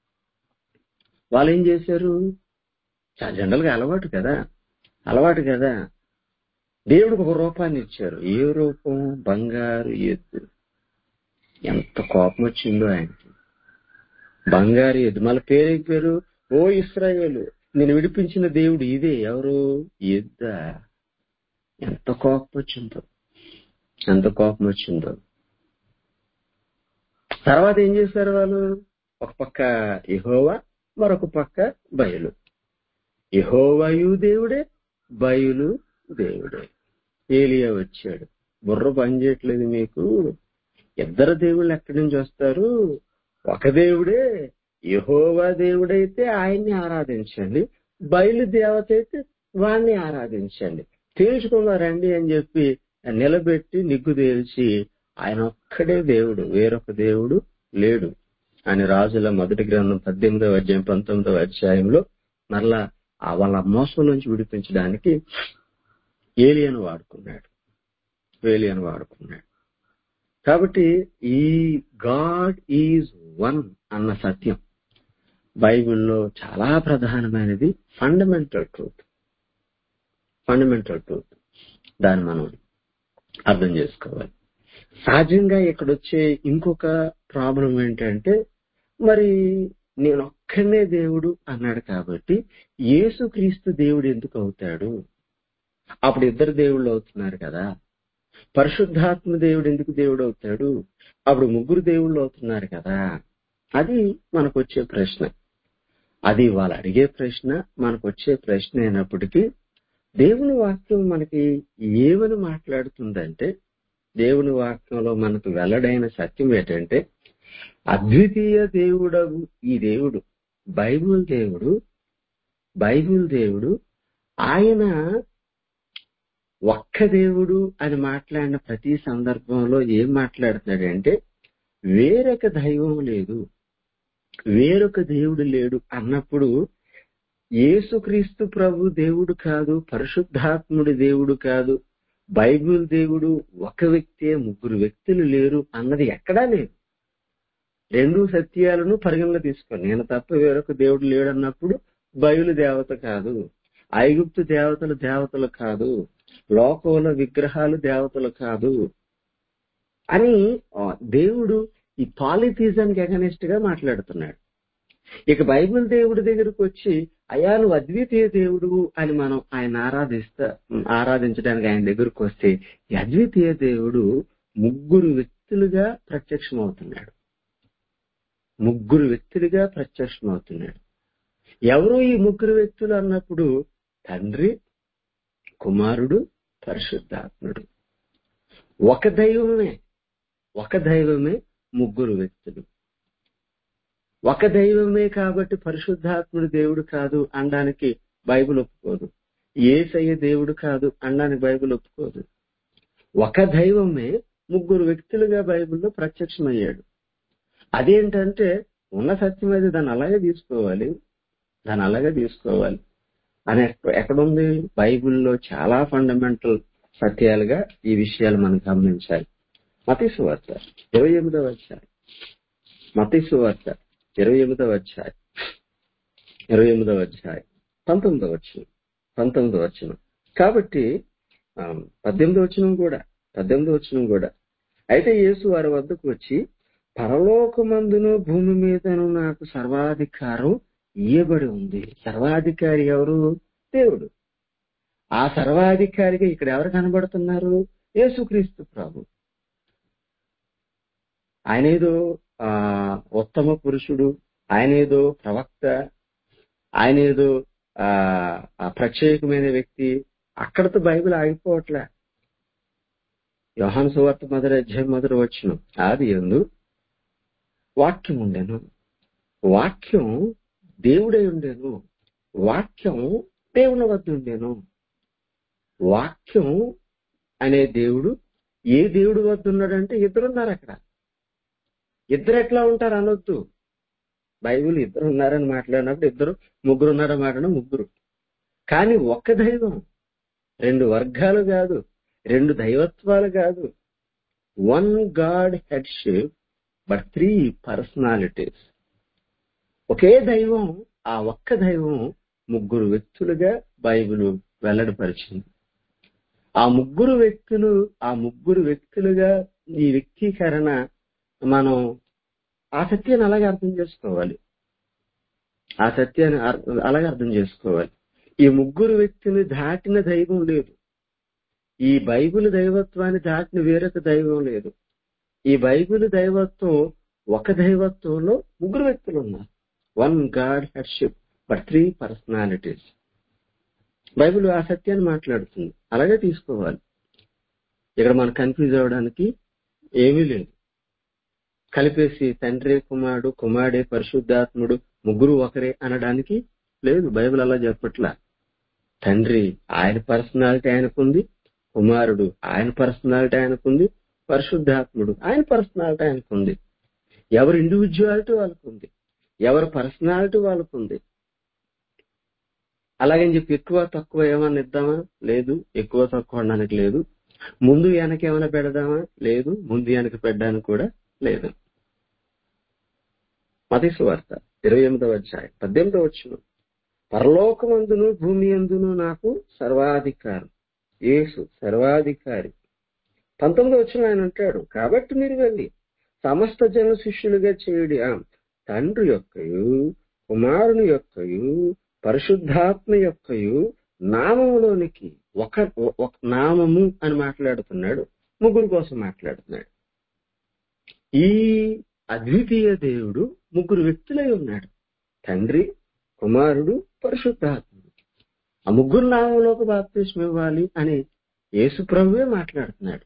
వాళ్ళు ఏం చేశారు జనరల్ గా అలవాటు కదా అలవాటు కదా దేవుడికి ఒక రూపాన్ని ఇచ్చారు ఏ రూపం బంగారు ఎద్దు ఎంత కోపం వచ్చిందో ఆయనకి బంగారు ఎద్దు మళ్ళీ పేరేం పేరు ఓ ఇస్రాయేలు నేను విడిపించిన దేవుడు ఇదే ఎవరు ఎద్ద ఎంత కోపం వచ్చిందో ఎంత కోపం వచ్చిందో తర్వాత ఏం చేశారు వాళ్ళు ఒక పక్క యెహోవా మరొక పక్క బయలు యెహోవాయు దేవుడే బయలు దేవుడే ఏలియా వచ్చాడు బుర్ర పని చేయట్లేదు మీకు ఇద్దరు దేవుళ్ళు ఎక్కడి నుంచి వస్తారు ఒక దేవుడే యెహోవా దేవుడైతే ఆయన్ని ఆరాధించండి బయలు దేవత అయితే వాణ్ణి ఆరాధించండి తేల్చుకున్నారండి అని చెప్పి నిలబెట్టి నిగ్గు తేల్చి ఆయన ఒక్కడే దేవుడు వేరొక దేవుడు లేడు అని రాజుల మొదటి గ్రంథం పద్దెనిమిదవ అధ్యాయం పంతొమ్మిదవ అధ్యాయంలో మరలా ఆ వాళ్ళ మోసం నుంచి విడిపించడానికి ఏలియను వాడుకున్నాడు ఏలియను వాడుకున్నాడు కాబట్టి ఈ గాడ్ ఈజ్ వన్ అన్న సత్యం బైబిల్లో చాలా ప్రధానమైనది ఫండమెంటల్ ట్రూత్ ఫండమెంటల్ ట్రూత్ దాన్ని మనం అర్థం చేసుకోవాలి సహజంగా ఇక్కడ వచ్చే ఇంకొక ప్రాబ్లం ఏంటంటే మరి నేను ఒక్కనే దేవుడు అన్నాడు కాబట్టి యేసుక్రీస్తు దేవుడు ఎందుకు అవుతాడు అప్పుడు ఇద్దరు దేవుళ్ళు అవుతున్నారు కదా పరిశుద్ధాత్మ దేవుడు ఎందుకు దేవుడు అవుతాడు అప్పుడు ముగ్గురు దేవుళ్ళు అవుతున్నారు కదా అది మనకు వచ్చే ప్రశ్న అది వాళ్ళు అడిగే ప్రశ్న మనకు వచ్చే ప్రశ్న అయినప్పటికీ దేవుని వాక్యం మనకి ఏమని మాట్లాడుతుందంటే దేవుని వాక్యంలో మనకు వెల్లడైన సత్యం ఏంటంటే అద్వితీయ దేవుడవు ఈ దేవుడు బైబుల్ దేవుడు బైబుల్ దేవుడు ఆయన ఒక్క దేవుడు అని మాట్లాడిన ప్రతి సందర్భంలో ఏం మాట్లాడుతున్నాడంటే వేరొక దైవం లేదు వేరొక దేవుడు లేడు అన్నప్పుడు యేసుక్రీస్తు ప్రభు దేవుడు కాదు పరిశుద్ధాత్ముడి దేవుడు కాదు బైబిల్ దేవుడు ఒక వ్యక్తే ముగ్గురు వ్యక్తులు లేరు అన్నది ఎక్కడా లేదు రెండు సత్యాలను పరిగణలో తీసుకోండి నేను తప్ప వేరొక దేవుడు లేడన్నప్పుడు బయలు దేవత కాదు ఐగుప్తు దేవతలు దేవతలు కాదు లోకంలో విగ్రహాలు దేవతలు కాదు అని ఆ, దేవుడు ఈ పాలిథిజానికి అగనిస్ట్ గా మాట్లాడుతున్నాడు ఇక బైబిల్ దేవుడి దగ్గరకు వచ్చి అయా నువ్వు అద్వితీయ దేవుడు అని మనం ఆయన ఆరాధిస్తా ఆరాధించడానికి ఆయన దగ్గరకు వస్తే ఈ అద్వితీయ దేవుడు ముగ్గురు వ్యక్తులుగా ప్రత్యక్షమవుతున్నాడు ముగ్గురు వ్యక్తులుగా ప్రత్యక్షమవుతున్నాడు ఎవరు ఈ ముగ్గురు వ్యక్తులు అన్నప్పుడు తండ్రి కుమారుడు పరిశుద్ధాత్ముడు ఒక దైవమే ఒక దైవమే ముగ్గురు వ్యక్తులు ఒక దైవమే కాబట్టి పరిశుద్ధాత్ముడు దేవుడు కాదు అనడానికి బైబిల్ ఒప్పుకోదు ఏసయ్య దేవుడు కాదు అనడానికి బైబిల్ ఒప్పుకోదు ఒక దైవమే ముగ్గురు వ్యక్తులుగా బైబిల్లో ప్రత్యక్షమయ్యాడు అదేంటంటే ఉన్న సత్యం అయితే దాన్ని అలాగే తీసుకోవాలి దాన్ని అలాగే తీసుకోవాలి అని ఎక్క- ఎక్కడుంది బైబిల్లో చాలా ఫండమెంటల్ సత్యాలుగా ఈ విషయాలు మనం గమనించాలి మతీసు వార్త ఇరవై ఎనిమిదవ అధ్యాయం మతీసు వార్త ఇరవై ఎనిమిదవ అధ్యాయం ఇరవై ఎనిమిదవ అధ్యాయం పంతొమ్మిదవ వచ్చిన పంతొమ్మిదవ వచ్చిన కాబట్టి ఆ, పద్దెనిమిదవ వచనం కూడా పద్దెనిమిదవ వచనం కూడా అయితే యేసు వారి వద్దకు వచ్చి పరలోకమందును భూమి మీదను నాకు సర్వాధికారం ఇయ్యబడి ఉంది సర్వాధికారి ఎవరు దేవుడు ఆ సర్వాధికారిగా ఇక్కడ ఎవరు కనబడుతున్నారు యేసుక్రీస్తు ప్రభు ఆయన ఏదో ఆ ఉత్తమ పురుషుడు ఆయన ఏదో ప్రవక్త ఆయన ఏదో ఆ ఆ ప్రత్యేకమైన వ్యక్తి అక్కడతో బైబిల్ ఆగిపోవట్లే యోహాను సువార్త మొదటి అధ్యాయం మొదటి వచ్చును ఆది ఎందు వాక్యం ఉండెను వాక్యం దేవుడై ఉండేను వాక్యం దేవుని వద్ద ఉండేను వాక్యం అనే దేవుడు ఏ దేవుడు వద్ద ఉన్నాడంటే ఇద్దరున్నారు అక్కడ ఇద్దరు ఎట్లా ఉంటారు అనొద్దు బైబిల్ ఇద్దరు ఉన్నారని మాట్లాడినప్పుడు ఇద్దరు ముగ్గురు ఉన్నారని మాట్లాడిన ముగ్గురు కానీ ఒక్క దైవం రెండు వర్గాలు కాదు రెండు దైవత్వాలు కాదు one God headship but three personalities ఒకే దైవం ఆ ఒక్క దైవం ముగ్గురు వ్యక్తులుగా బైబిల్ వెల్లడిపరిచింది ఆ ముగ్గురు వ్యక్తులు ఆ ముగ్గురు వ్యక్తులుగా ఈ వ్యక్తీకరణ మనం ఆ సత్యాన్ని అలాగే అర్థం చేసుకోవాలి ఆ సత్యాన్ని అర్- అలాగే అర్థం చేసుకోవాలి ఈ ముగ్గురు వ్యక్తిని దాటిన దైవం లేదు ఈ బైబిల్ దైవత్వాన్ని దాటిన వేరొక దైవం లేదు ఈ బైబిల్ దైవత్వం ఒక దైవత్వంలో ముగ్గురు వ్యక్తులు ఉన్నారు one God headship but three personalities Bible ఆ సత్యాన్ని మాట్లాడుతుంది అలాగే తీసుకోవాలి ఇక్కడ మనం కన్ఫ్యూజ్ అవ్వడానికి ఏమీ లేదు కలిపేసి తండ్రి కుమారుడు కుమారుడే పరిశుద్ధాత్ముడు ముగ్గురు ఒకరే అనడానికి లేదు బైబిల్ అలా చెప్పట్లా తండ్రి ఆయన పర్సనాలిటీ ఆయనకుంది కుమారుడు ఆయన పర్సనాలిటీ ఆయనకుంది పరిశుద్ధాత్ముడు ఆయన పర్సనాలిటీ ఆయనకుంది ఎవరి ఇండివిజువాలిటీ వాళ్ళకుంది ఎవరి పర్సనాలిటీ వాళ్ళకుంది అలాగని చెప్పి ఎక్కువ తక్కువ ఏమన్నా ఇద్దామా లేదు ఎక్కువ తక్కువ అనడానికి లేదు ముందు వెనక ఏమైనా పెడదామా లేదు ముందు వెనక పెట్టడానికి కూడా లేదు మతీసు వార్త ఇరవై ఎనిమిదవ అధ్యాయం పద్దెనిమిదవ వచ్చును పరలోకమందును భూమి అందును నాకు సర్వాధికారం యేసు సర్వాధికారి పంతొమ్మిది వచ్చిన ఆయన అంటాడు కాబట్టి మీరు వెళ్ళి సమస్త జన శిష్యులుగా చేయుడి ఆ తండ్రి యొక్కయు కుమారుని యొక్కయు పరిశుద్ధాత్మ యొక్కయు నామములోనికి ఒక ఒక నామము అని మాట్లాడుతున్నాడు ముగ్గురు కోసం మాట్లాడుతున్నాడు ఈ అద్వితీయ దేవుడు ముగ్గురు వ్యక్తులై ఉన్నాడు తండ్రి కుమారుడు పరిశుద్ధాత్ముడు ఆ ముగ్గురు నామంలోకి బాప్తిస్మ ఇవ్వాలి అని యేసు ప్రభువే మాట్లాడుతున్నాడు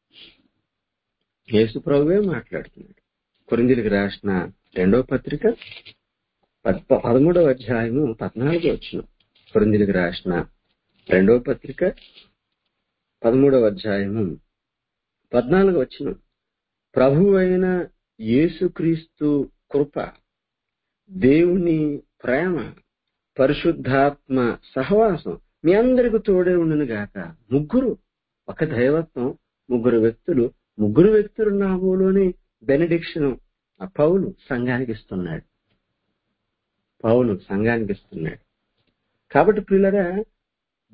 యేసు ప్రభువే మాట్లాడుతున్నాడు కొరిందులకు రాసిన రెండవ పత్రిక పద్- పదమూడవ అధ్యాయము పద్నాలుగో వచ్చిన కొరిందులకు రాసిన రెండవ పత్రిక పదమూడవ అధ్యాయము పద్నాలుగు వచ్చిన ప్రభు అయిన యేసుక్రీస్తు కృప దేవుని ప్రేమ పరిశుద్ధాత్మ సహవాసం మీ అందరికి తోడే ఉండును గాక ముగ్గురు ఒక దైవత్వం ముగ్గురు వ్యక్తులు ముగ్గురు వ్యక్తుల నామంలోని బెనడిక్షన్ ఆ పౌలు సంఘానికి ఇస్తున్నాడు పౌలు సంఘానికి ఇస్తున్నాడు కాబట్టి పిల్లరా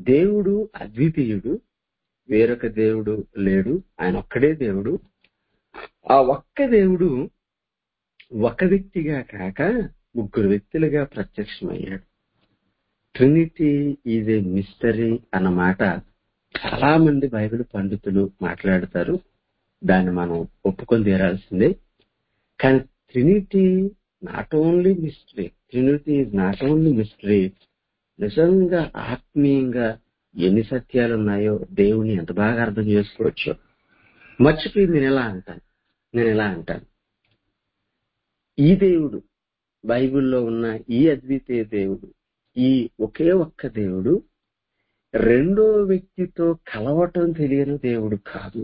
దేవుడు అద్వితీయుడు వేరొక దేవుడు లేడు ఆయన ఒక్కడే దేవుడు ఆ ఒక్క దేవుడు ఒక వ్యక్తిగా కాక ముగ్గురు వ్యక్తులుగా ప్రత్యక్షమయ్యాడు ట్రినిటీ ఈజ్ ఏ మిస్టరీ అన్నమాట చాలా మంది బైబిల్ పండితులు మాట్లాడతారు దాన్ని మనం ఒప్పుకొని తీరాల్సిందే కానీ Trinity not only mystery Trinity is not only mystery నిజంగా ఆత్మీయంగా ఎన్ని సత్యాలు ఉన్నాయో దేవుని ఎంత బాగా అర్థం చేసుకోవచ్చో మర్చిపోయి నేను ఎలా అంటాను నేను ఎలా అంటాను ఈ దేవుడు బైబిల్లో ఉన్న ఈ అద్వితీయ దేవుడు ఈ ఒకే ఒక్క దేవుడు రెండో వ్యక్తితో కలవటం తెలియని దేవుడు కాదు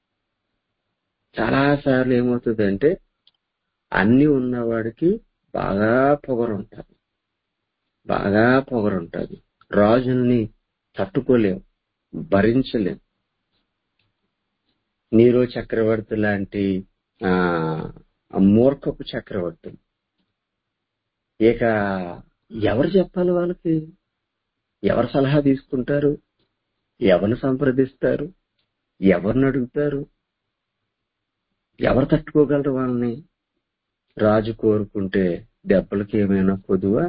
చాలా సార్లు ఏమవుతుందంటే అన్ని ఉన్నవాడికి బాగా పొగరుంటది బాగా పొగరుంటది రాజుల్ని తట్టుకోలేం భరించలేం నీరో చక్రవర్తి లాంటి ఆ మూర్ఖపు చక్రవర్తులు ఇక ఎవరు చెప్పాలి వాళ్ళకి ఎవరు సలహా తీసుకుంటారు ఎవరిని సంప్రదిస్తారు ఎవరిని అడుగుతారు ఎవరు తట్టుకోగలరు వాళ్ళని రాజు కోరుకుంటే దెబ్బలకి ఏమైనా పొదువా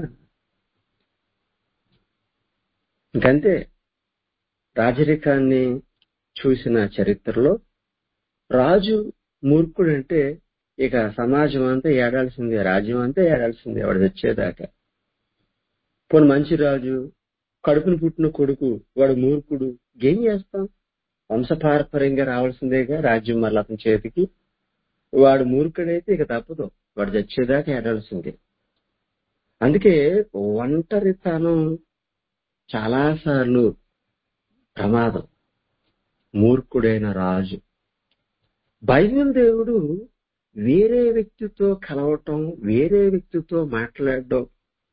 ఇంకంతే రాజరికాన్ని చూసిన చరిత్రలో రాజు మూర్ఖుడంటే ఇక సమాజం అంతా ఏడాల్సిందే రాజ్యం అంతా ఏడాల్సిందే వాడు తెచ్చేదాకా పోనీ మంచి రాజు కడుపును పుట్టిన కొడుకు వాడు మూర్ఖుడు ఏం చేస్తాం వంశపారపర్యంగా రావాల్సిందేగా రాజ్యం మళ్ళీ అతని చేతికి వాడు మూర్ఖుడైతే ఇక తప్పదు వాడు చచ్చేదాకా ఏడాల్సిందే అందుకే ఒంటరితనం చాలాసార్లు ప్రమాదం మూర్ఖుడైన రాజు బైబిల్ దేవుడు వేరే వ్యక్తితో కలవటం వేరే వ్యక్తితో మాట్లాడడం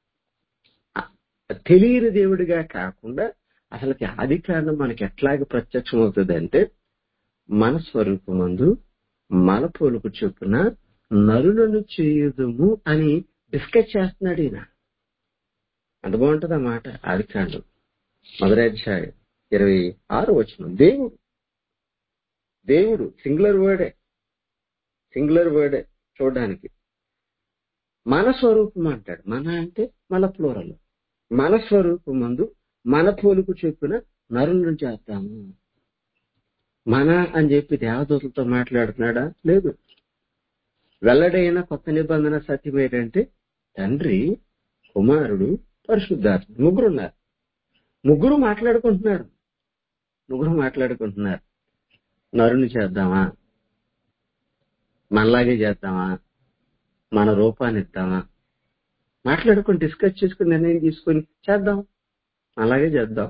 తెలియని దేవుడిగా కాకుండా అసలుకి ఆది కారణం మనకి ఎట్లాగ ప్రత్యక్షం అవుతుంది అంటే మన స్వరూపమందు మన పోలుకు చొప్పున నరులను చేయుదుము అని డిస్కస్ చేస్తున్నాడు ఈయన అంత బాగుంటుంది ఆ మాట ఆది కాండం మొదటి అధ్యాయం ఇరవై ఆరు వచ్చిన దేవుడు దేవుడు సింగులర్ వర్డే సింగులర్ వర్డే చూడడానికి మన స్వరూపం అంటాడు మన అంటే మన ప్లోరల్ మన స్వరూపం ముందు మన పోలుకు చెప్పిన నరులను చేద్దాము మన అని చెప్పి దేవదూతలతో మాట్లాడుతున్నాడా లేదు వెల్లడైన కొత్త నిబంధన సత్యం ఏంటంటే తండ్రి కుమారుడు పరిశుద్ధాత్మ ముగ్గురు ఉన్నారు ముగ్గురు మాట్లాడుకుంటున్నారు ముగ్గురు మాట్లాడుకుంటున్నారు నరుని చేద్దామా మనలాగే చేద్దామా మన రూపాన్ని ఇద్దామా మాట్లాడుకొని డిస్కస్ చేసుకుని నిర్ణయం తీసుకొని చేద్దాం అలాగే చేద్దాం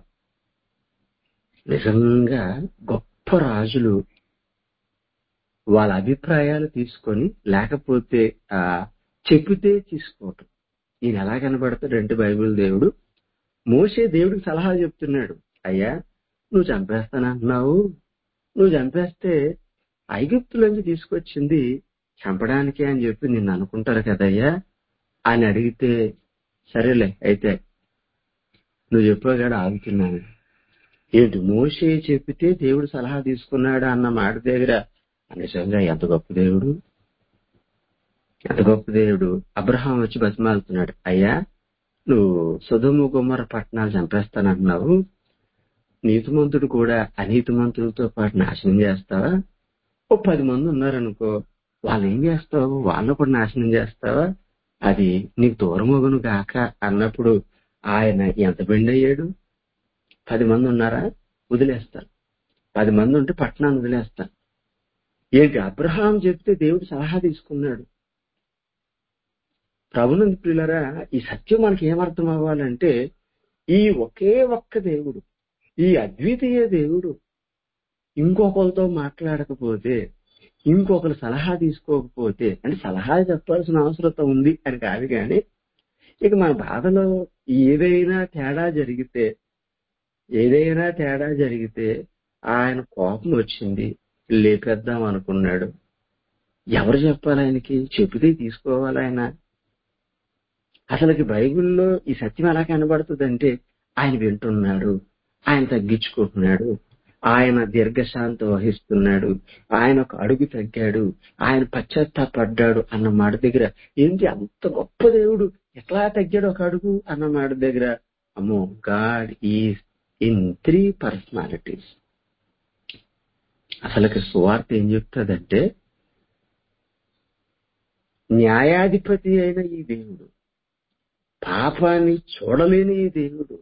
నిజంగా గొప్ప రాజులు వాళ్ళ అభిప్రాయాలు తీసుకొని లేకపోతే ఆ చెప్పితే తీసుకోవటం ఈయన ఎలా కనబడతాడంటే బైబిల్ దేవుడు మోసే దేవుడికి సలహా చెప్తున్నాడు అయ్యా నువ్వు చంపేస్తానంటున్నావు నువ్వు చంపేస్తే ఐగుప్తులోంచి తీసుకొచ్చింది చంపడానికి అని చెప్పి నిన్ను అనుకుంటారు కదయ్యా అని అడిగితే సరేలే అయితే నువ్వు చెప్పాగాడు ఆగుతున్నాను ఏంటి మోసే చెప్పితే దేవుడు సలహా తీసుకున్నాడు అన్న మాట దగ్గర నిజంగా ఎంత గొప్ప దేవుడు ఎంత గొప్ప దేవుడు అబ్రహాం వచ్చి బతిమాలుతున్నాడు అయ్యా నువ్వు సుధుము గుమ్మర పట్టణాలు చంపేస్తానంటున్నావు నీతిమంతుడు కూడా అనీతిమంతులతో పాటు నాశనం చేస్తావా ఓ పది మంది ఉన్నారనుకో వాళ్ళు ఏం చేస్తావు వాళ్ళని కూడా నాశనం చేస్తావా అది నీకు దూరమగును గాక అన్నప్పుడు ఆయన ఎంత బెండ్ అయ్యాడు పది మంది ఉన్నారా వదిలేస్తాను పది మంది ఉంటే పట్టణాన్ని వదిలేస్తాను ఏంటి అబ్రహాం చెప్తే దేవుడు సలహా తీసుకున్నాడు ప్రభునంద ప్రియులరా ఈ సత్యం మనకి ఏమర్థం అవ్వాలంటే ఈ ఒకే ఒక్క దేవుడు ఈ అద్వితీయ దేవుడు ఇంకొకరితో మాట్లాడకపోతే ఇంకొకరు సలహా తీసుకోకపోతే అంటే సలహా చెప్పాల్సిన అవసరం ఉంది అని కాదు కానీ ఇక మన బాధలో ఏదైనా తేడా జరిగితే ఏదైనా తేడా జరిగితే ఆయన కోపం వచ్చింది లేపేద్దాం అనుకున్నాడు ఎవరు చెప్పాలి ఆయనకి చెబితే తీసుకోవాలి ఆయన అసలుకి బైబిల్లో ఈ సత్యం ఎలా కనబడుతుందంటే ఆయన వింటున్నాడు ఆయన తగ్గించుకుంటున్నాడు ఆయన దీర్ఘశాంతి వహిస్తున్నాడు ఆయన ఒక అడుగు తగ్గాడు ఆయన పశ్చాత్తాపడ్డాడు అన్న మాట దగ్గర ఏంటి అంత గొప్ప దేవుడు ఎట్లా తగ్గాడు ఒక అడుగు అన్న మాట దగ్గర అమ్మో God is in three personalities అసలుకి సువార్త ఏం చెప్తుందంటే న్యాయాధిపతి అయిన ఈ దేవుడు పాపాన్ని చూడలేని ఈ దేవుడు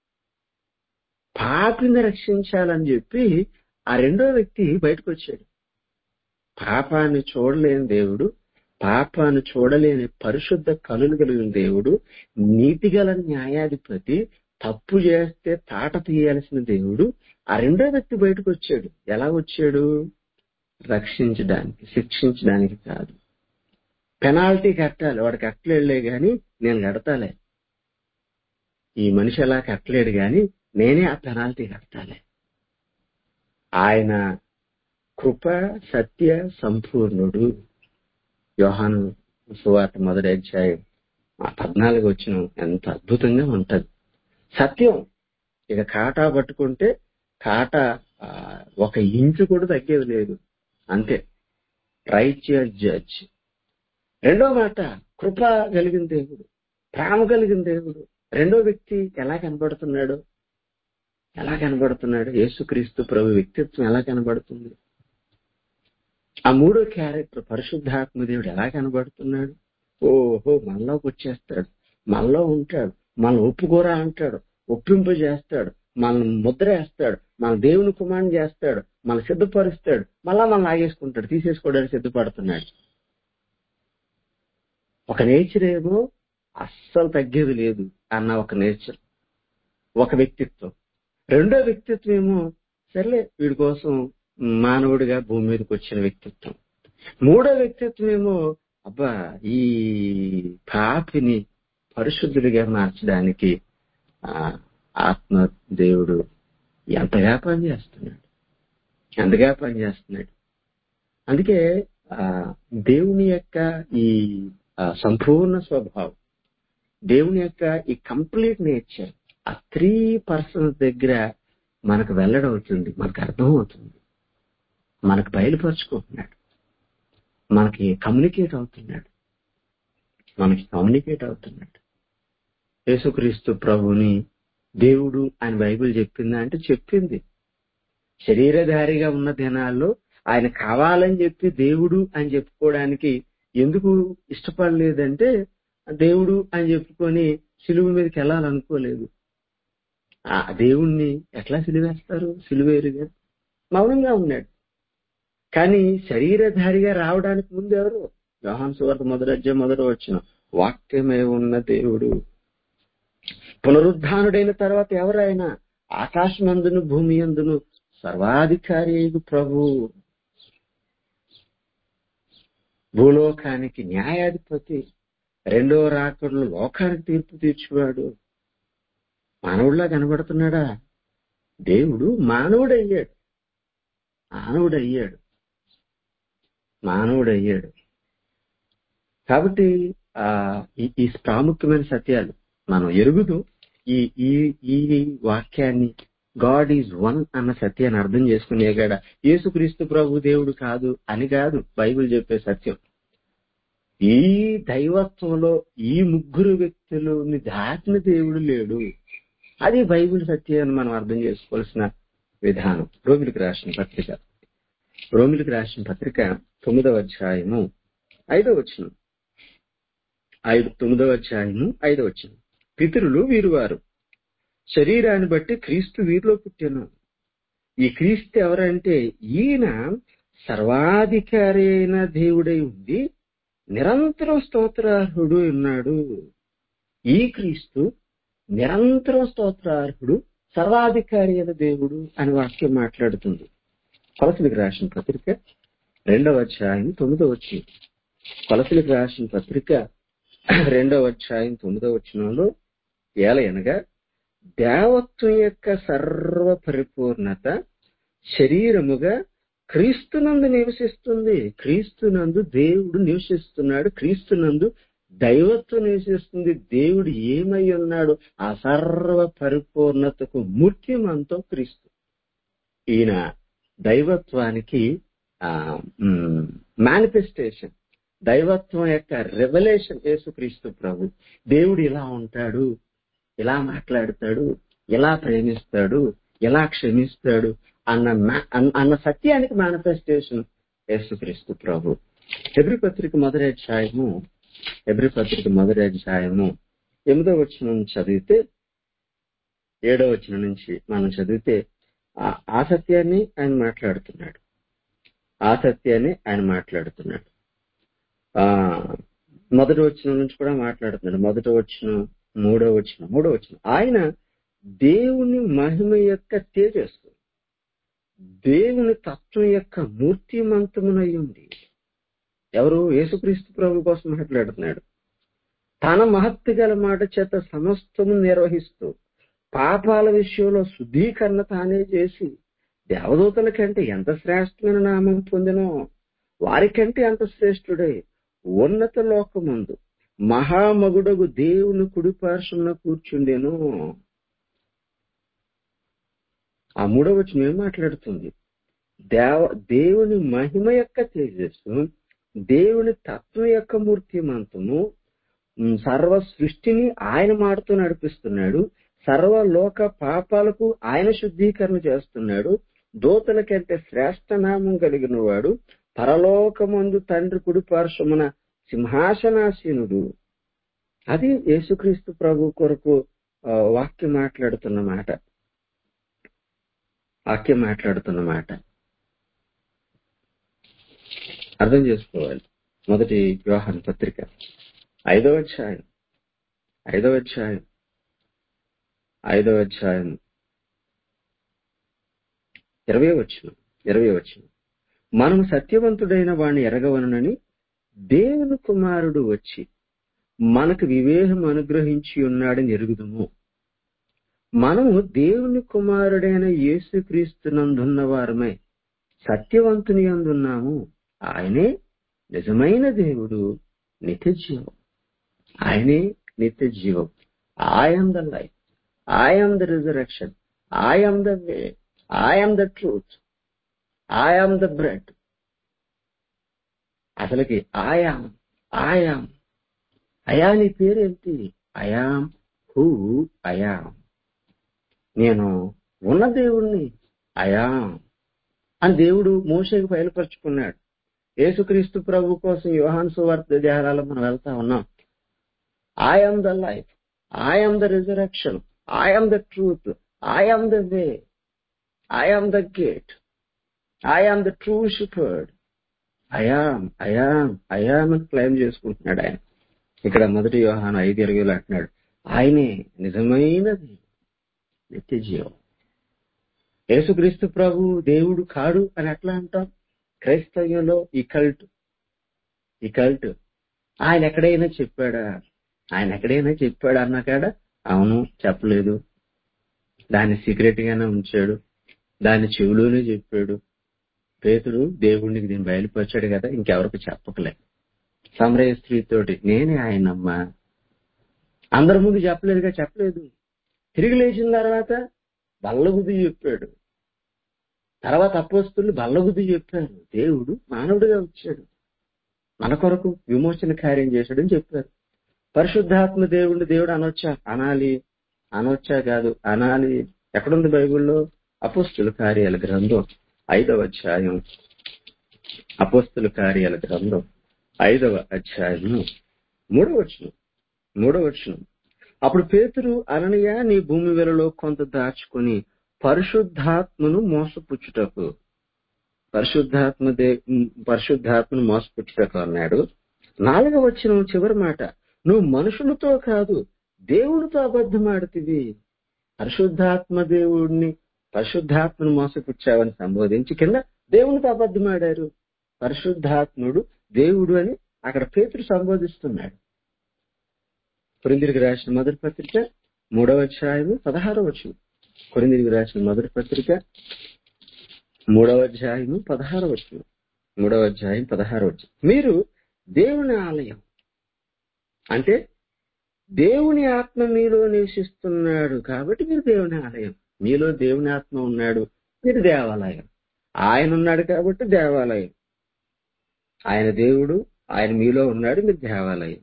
పాపిని రక్షించాలని చెప్పి ఆ రెండో వ్యక్తి బయటకు వచ్చాడు పాపాన్ని చూడలేని దేవుడు పాపాన్ని చూడలేని పరిశుద్ధ కనులు కలిగిన దేవుడు నీతిగల న్యాయాధిపతి తప్పు చేస్తే తాట తీయాల్సిన దేవుడు ఆ రెండో వ్యక్తి బయటకు వచ్చాడు ఎలా వచ్చాడు రక్షించడానికి శిక్షించడానికి కాదు పెనాల్టీ కట్టాలి వాడు కట్టలేడులే గాని నేను కడతాలే ఈ మనిషి ఎలా కట్టలేడు గాని నేనే ఆ పెనాల్టీ కడతాలే ఆయన కృప సత్య సంపూర్ణుడు యోహాను సువార్త మొదటి అధ్యాయం ఆ పద్నాలుగు వచ్చిన ఎంత అద్భుతంగా ఉంటది సత్యం ఇక కాటా పట్టుకుంటే కాటా ఆ, ఒక ఇంచు కూడా తగ్గేది లేదు అంతే రైచియస్ జడ్జ్ రెండో మాట కృప కలిగిన దేవుడు ప్రేమ కలిగిన దేవుడు రెండో వ్యక్తి ఎలా కనబడుతున్నాడు ఎలా కనబడుతున్నాడు యేసుక్రీస్తు ప్రభు వ్యక్తిత్వం ఎలా కనబడుతుంది ఆ మూడో క్యారెక్టర్ పరిశుద్ధాత్మ దేవుడు ఎలా కనబడుతున్నాడు ఓహో మనలోకి వచ్చేస్తాడు మనలో ఉంటాడు మనం ఒప్పుకోరా అంటాడు ఒప్పింపు చేస్తాడు మనం ముద్ర వేస్తాడు మన దేవుని కుమారం చేస్తాడు మన సిద్ధపరుస్తాడు మళ్ళా మనం లాగేసుకుంటాడు తీసేసుకోవడానికి సిద్ధపడుతున్నాడు ఒక నేచర్ ఏమో అస్సలు తగ్గేది లేదు అన్న ఒక నేచర్ ఒక వ్యక్తిత్వం రెండో వ్యక్తిత్వం ఏమో సర్లే వీడి కోసం మానవుడిగా భూమి మీదకి వచ్చిన వ్యక్తిత్వం మూడో వ్యక్తిత్వం ఏమో అబ్బా ఈ పాపిని పరిశుద్ధుడిగా మార్చడానికి ఆ ఆత్మ దేవుడు ఎంతగా పనిచేస్తున్నాడు ఎంతగా పనిచేస్తున్నాడు అందుకే ఆ దేవుని యొక్క ఈ ఆ, సంపూర్ణ స్వభావం దేవుని యొక్క ఈ కంప్లీట్ నేచర్ ఆ త్రీ పర్సన్స్ దగ్గర మనకు వెల్లడవుతుంది మనకు అర్థం అవుతుంది మనకు బయలుపరుచుకుంటున్నాడు మనకి కమ్యూనికేట్ అవుతున్నాడు మనకి కమ్యూనికేట్ అవుతున్నాడు యేసుక్రీస్తు ప్రభుని దేవుడు అని బైబిల్ చెప్పిందా అంటే చెప్పింది శరీరధారిగా ఉన్న దినాల్లో ఆయన కావాలని చెప్పి దేవుడు అని చెప్పుకోవడానికి ఎందుకు ఇష్టపడలేదంటే దేవుడు అని చెప్పుకొని సిలువ మీదకి వెళ్ళాలనుకోలేదు ఆ దేవుణ్ణి ఎట్లా సిలువేస్తారు సిలువేరుగా మౌనంగా ఉన్నాడు కానీ శరీరధారిగా రావడానికి ముందు ఎవరు యోహాన్ సువార్త మొదటి అధ్యాయం మొదట వచ్చిన వాక్యమే ఉన్న దేవుడు పునరుద్ధానుడైన తర్వాత ఎవరైనా ఆకాశమందును భూమి అందును సర్వాధికారి అయిన ప్రభు భూలోకానికి న్యాయాధిపతి రెండో రాకడలు లోకానికి తీర్పు తీర్చువాడు మానవుడిలా కనబడుతున్నాడా దేవుడు మానవుడయ్యాడు మానవుడయ్యాడు మానవుడయ్యాడు కాబట్టి ఆ ఈ- ఈ ప్రాముఖ్యమైన సత్యాలు మనం ఎరుగుతూ ఈ ఈ ఈ వాక్యాన్ని గాడ్ ఈజ్ వన్ అన్న సత్యాన్ని అర్థం చేసుకునే గడ యేసుక్రీస్తు ప్రభు దేవుడు కాదు అని కాదు బైబిల్ చెప్పే సత్యం ఈ దైవత్వంలో ఈ ముగ్గురు వ్యక్తులని దాటిన దేవుడు లేడు అది బైబిల్ సత్యాన్ని మనం అర్థం చేసుకోవాల్సిన విధానం రోమిలికి రాసిన పత్రిక రోమిలికి రాసిన పత్రిక తొమ్మిదవ అధ్యాయము ఐదవ వచనం ఐదు తొమ్మిదవ అధ్యాయము ఐదవ వచనం పితరులు వీరువారు శరీరాన్ని బట్టి క్రీస్తు వీరిలో పుట్టాను ఈ క్రీస్తు ఎవరంటే ఈయన సర్వాధికారి అయిన దేవుడై ఉండి నిరంతరం స్తోత్రార్హుడు ఉన్నాడు ఈ క్రీస్తు నిరంతరం స్తోత్రార్హుడు సర్వాధికారి అయిన దేవుడు అని వాక్యం మాట్లాడుతుంది కొలసలికి రాసిన పత్రిక రెండవ అధ్యాయం తొమ్మిదవ వచ్చి కొలసలికి రాసిన పత్రిక రెండవ అధ్యాయం తొమ్మిదవ వచనంలో ఏలయనగా దేవత్వం యొక్క సర్వ పరిపూర్ణత శరీరముగా క్రీస్తునందు నివసిస్తుంది క్రీస్తునందు దేవుడు నివసిస్తున్నాడు క్రీస్తునందు దైవత్వం నివసిస్తుంది దేవుడు ఏమై ఉన్నాడు ఆ సర్వ పరిపూర్ణతకు మూర్తిమంతో క్రీస్తు ఈయన దైవత్వానికి మేనిఫెస్టేషన్ దైవత్వం యొక్క రెవల్యూషన్ యేసుక్రీస్తు ప్రభు దేవుడు ఇలా ఉంటాడు ఇలా మాట్లాడతాడు ఇలా ప్రేమిస్తాడు ఇలా క్షమిస్తాడు అన్న మా- అన్న- అన్న సత్యానికి మేనిఫెస్టేషన్ యేసుక్రీస్తు ప్రభు ఎబ్రి పత్రిక మొదటి అధ్యాయము ఎబ్రి పత్రిక మొదటి అధ్యాయము ఎనిమిదో వచ్చిన నుంచి చదివితే ఏడో వచ్చిన నుంచి మనం చదివితే ఆ- ఆ సత్యాన్ని ఆయన మాట్లాడుతున్నాడు ఆ సత్యాన్ని ఆయన మాట్లాడుతున్నాడు ఆ మొదటి వచ్చిన నుంచి కూడా మాట్లాడుతున్నాడు మొదటి వచ్చిన మూడో వచ్చిన మూడో వచ్చిన ఆయన దేవుని మహిమ యొక్క తేజస్సు దేవుని తత్వం యొక్క మూర్తిమంతమునై ఉంది ఎవరు యేసుక్రీస్తు ప్రభు కోసం మాట్లాడుతున్నాడు తన మహత్తి గల మాట చేత సమస్తము నిర్వహిస్తూ పాపాల విషయంలో శుద్ధీకరణ తానే చేసి దేవదూతల కంటే ఎంత శ్రేష్టమైన నామం పొందినో వారికంటే అంత శ్రేష్ఠుడై ఉన్నత లోకమందు మహామగుడగు దేవుని కుడిపార్శ్వమున కూర్చుండెను ఆ మూడవ వచనం ఏం మాట్లాడుతుంది దేవ దేవుని మహిమ యొక్క తేజస్సు దేవుని తత్వం యొక్క మూర్తిమంతము ఉమ్, సర్వ సృష్టిని ఆయన మాటతో నడిపిస్తున్నాడు సర్వ లోక పాపాలకు ఆయన శుద్ధీకరణ చేస్తున్నాడు దూతల కంటే శ్రేష్ఠ నామం కలిగిన వాడు పరలోకమందు తండ్రి కుడి పార్శ్వమున సింహాసనాసీనుడు అది యేసుక్రీస్తు ప్రభు కొరకు ఆ, వాక్యం మాట్లాడుతున్న మాట వాక్యం మాట్లాడుతున్న మాట అర్థం చేసుకోవాలి మొదటి వ్యవహార పత్రిక ఐదవ అధ్యాయం ఐదవ అధ్యాయం ఐదవ అధ్యాయం ఇరవై వచ్చిన ఇరవై వచ్చిన మనం సత్యవంతుడైన వాణ్ణి ఎరగవనని దేవుని కుమారుడు వచ్చి మనకు వివేహం అనుగ్రహించి ఉన్నాడని ఎరుగుదుము మనము దేవుని కుమారుడైన యేసుక్రీస్తునందున్న వారమై సత్యవంతుని అందున్నాము ఆయనే నిజమైన దేవుడు నిత్య జీవం ఆయనే నిత్య జీవం I am the life I am the resurrection I am the way I am the truth I am the bread అసలుకి ఆయాం ఆయాం అయా నీ పేరేంటి అయాం హూ అయాం నేను ఉన్న దేవుణ్ణి అయాం అని దేవుడు మోషకి బయలుపరుచుకున్నాడు యేసుక్రీస్తు ప్రభు కోసం యోహాన్ సువార్త దేహాలలో మనం వెళ్తా ఉన్నాం I am the life I am the resurrection I am the truth I am the way I am the gate I am the true shepherd I am I am I am అని క్లైమ్ చేసుకుంటున్నాడు ఆయన ఇక్కడ మొదటి యోహాను ఐదు ఇరవైలో అంటున్నాడు ఆయనే నిజమైనది నిత్య జీవం యేసుక్రీస్తు ప్రభు దేవుడు కాడు అని ఎట్లా అంటాం క్రైస్తవ్యంలో ఈ కల్ట్ ఈ కల్ట్ ఆయన ఎక్కడైనా చెప్పాడా ఆయన ఎక్కడైనా చెప్పాడా అన్నాకాడ అవును చెప్పలేదు దాన్ని సీక్రెట్ గానే ఉంచాడు దాన్ని చెవిలోనే చెప్పాడు పేతుడు దేవుడికి దీన్ని బయలుపరిచాడు కదా ఇంకెవరికి చెప్పకలే సమరయ స్త్రీతోటి నేనే ఆయనమ్మా అందరి ముందు చెప్పలేదుగా చెప్పలేదు తిరిగి లేచిన తర్వాత బల్లగుద్ది చెప్పాడు తర్వాత అపోస్తులు బల్లగుద్ది చెప్పారు దేవుడు మానవుడిగా వచ్చాడు మన కొరకు విమోచన కార్యం చేశాడని చెప్పారు పరిశుద్ధాత్మ దేవుడిని దేవుడు అనొచ్చా అనాలి అనొచ్చా కాదు అనాలి ఎక్కడుంది బైబిల్లో అపోస్తుల కార్యాల గ్రంథం ఐదవ అధ్యాయం అపోస్తుల కార్యాల గ్రంథం ఐదవ అధ్యాయము మూడవ వచనం మూడవ వచనం అప్పుడు పేతురు అననయ నీ భూమి వెలలో కొంత దాచుకొని పరిశుద్ధాత్మను మోసపుచ్చుటకు పరిశుద్ధాత్మ దే పరిశుద్ధాత్మను మోసపుచ్చుటకు అన్నాడు నాలుగవ వచ్చిన చివరి మాట నువ్వు మనుషులతో కాదు దేవుడితో అబద్ధమాడుతుంది పరిశుద్ధాత్మ దేవుడిని పరిశుద్ధాత్మను మోసపుచ్చావని సంబోధించి కింద దేవునితో అబద్ధమాడారు పరిశుద్ధాత్ముడు దేవుడు అని అక్కడ పేతురు సంబోధిస్తున్నాడు కొరిందిరికి రాసిన మొదటి పత్రిక మూడవ అధ్యాయము పదహారవ వచనం కొరిందిరికి రాసిన మొదటి పత్రిక మూడవ అధ్యాయము పదహారవ వచనం మూడవ అధ్యాయం పదహారవ వచనం మీరు దేవుని ఆలయం అంటే దేవుని ఆత్మ మీలో నివసిస్తున్నాడు కాబట్టి మీరు దేవుని ఆలయం మీలో దేవుని ఆత్మ ఉన్నాడు మీరు దేవాలయం ఆయన ఉన్నాడు కాబట్టి దేవాలయం ఆయన దేవుడు ఆయన మీలో ఉన్నాడు మీరు దేవాలయం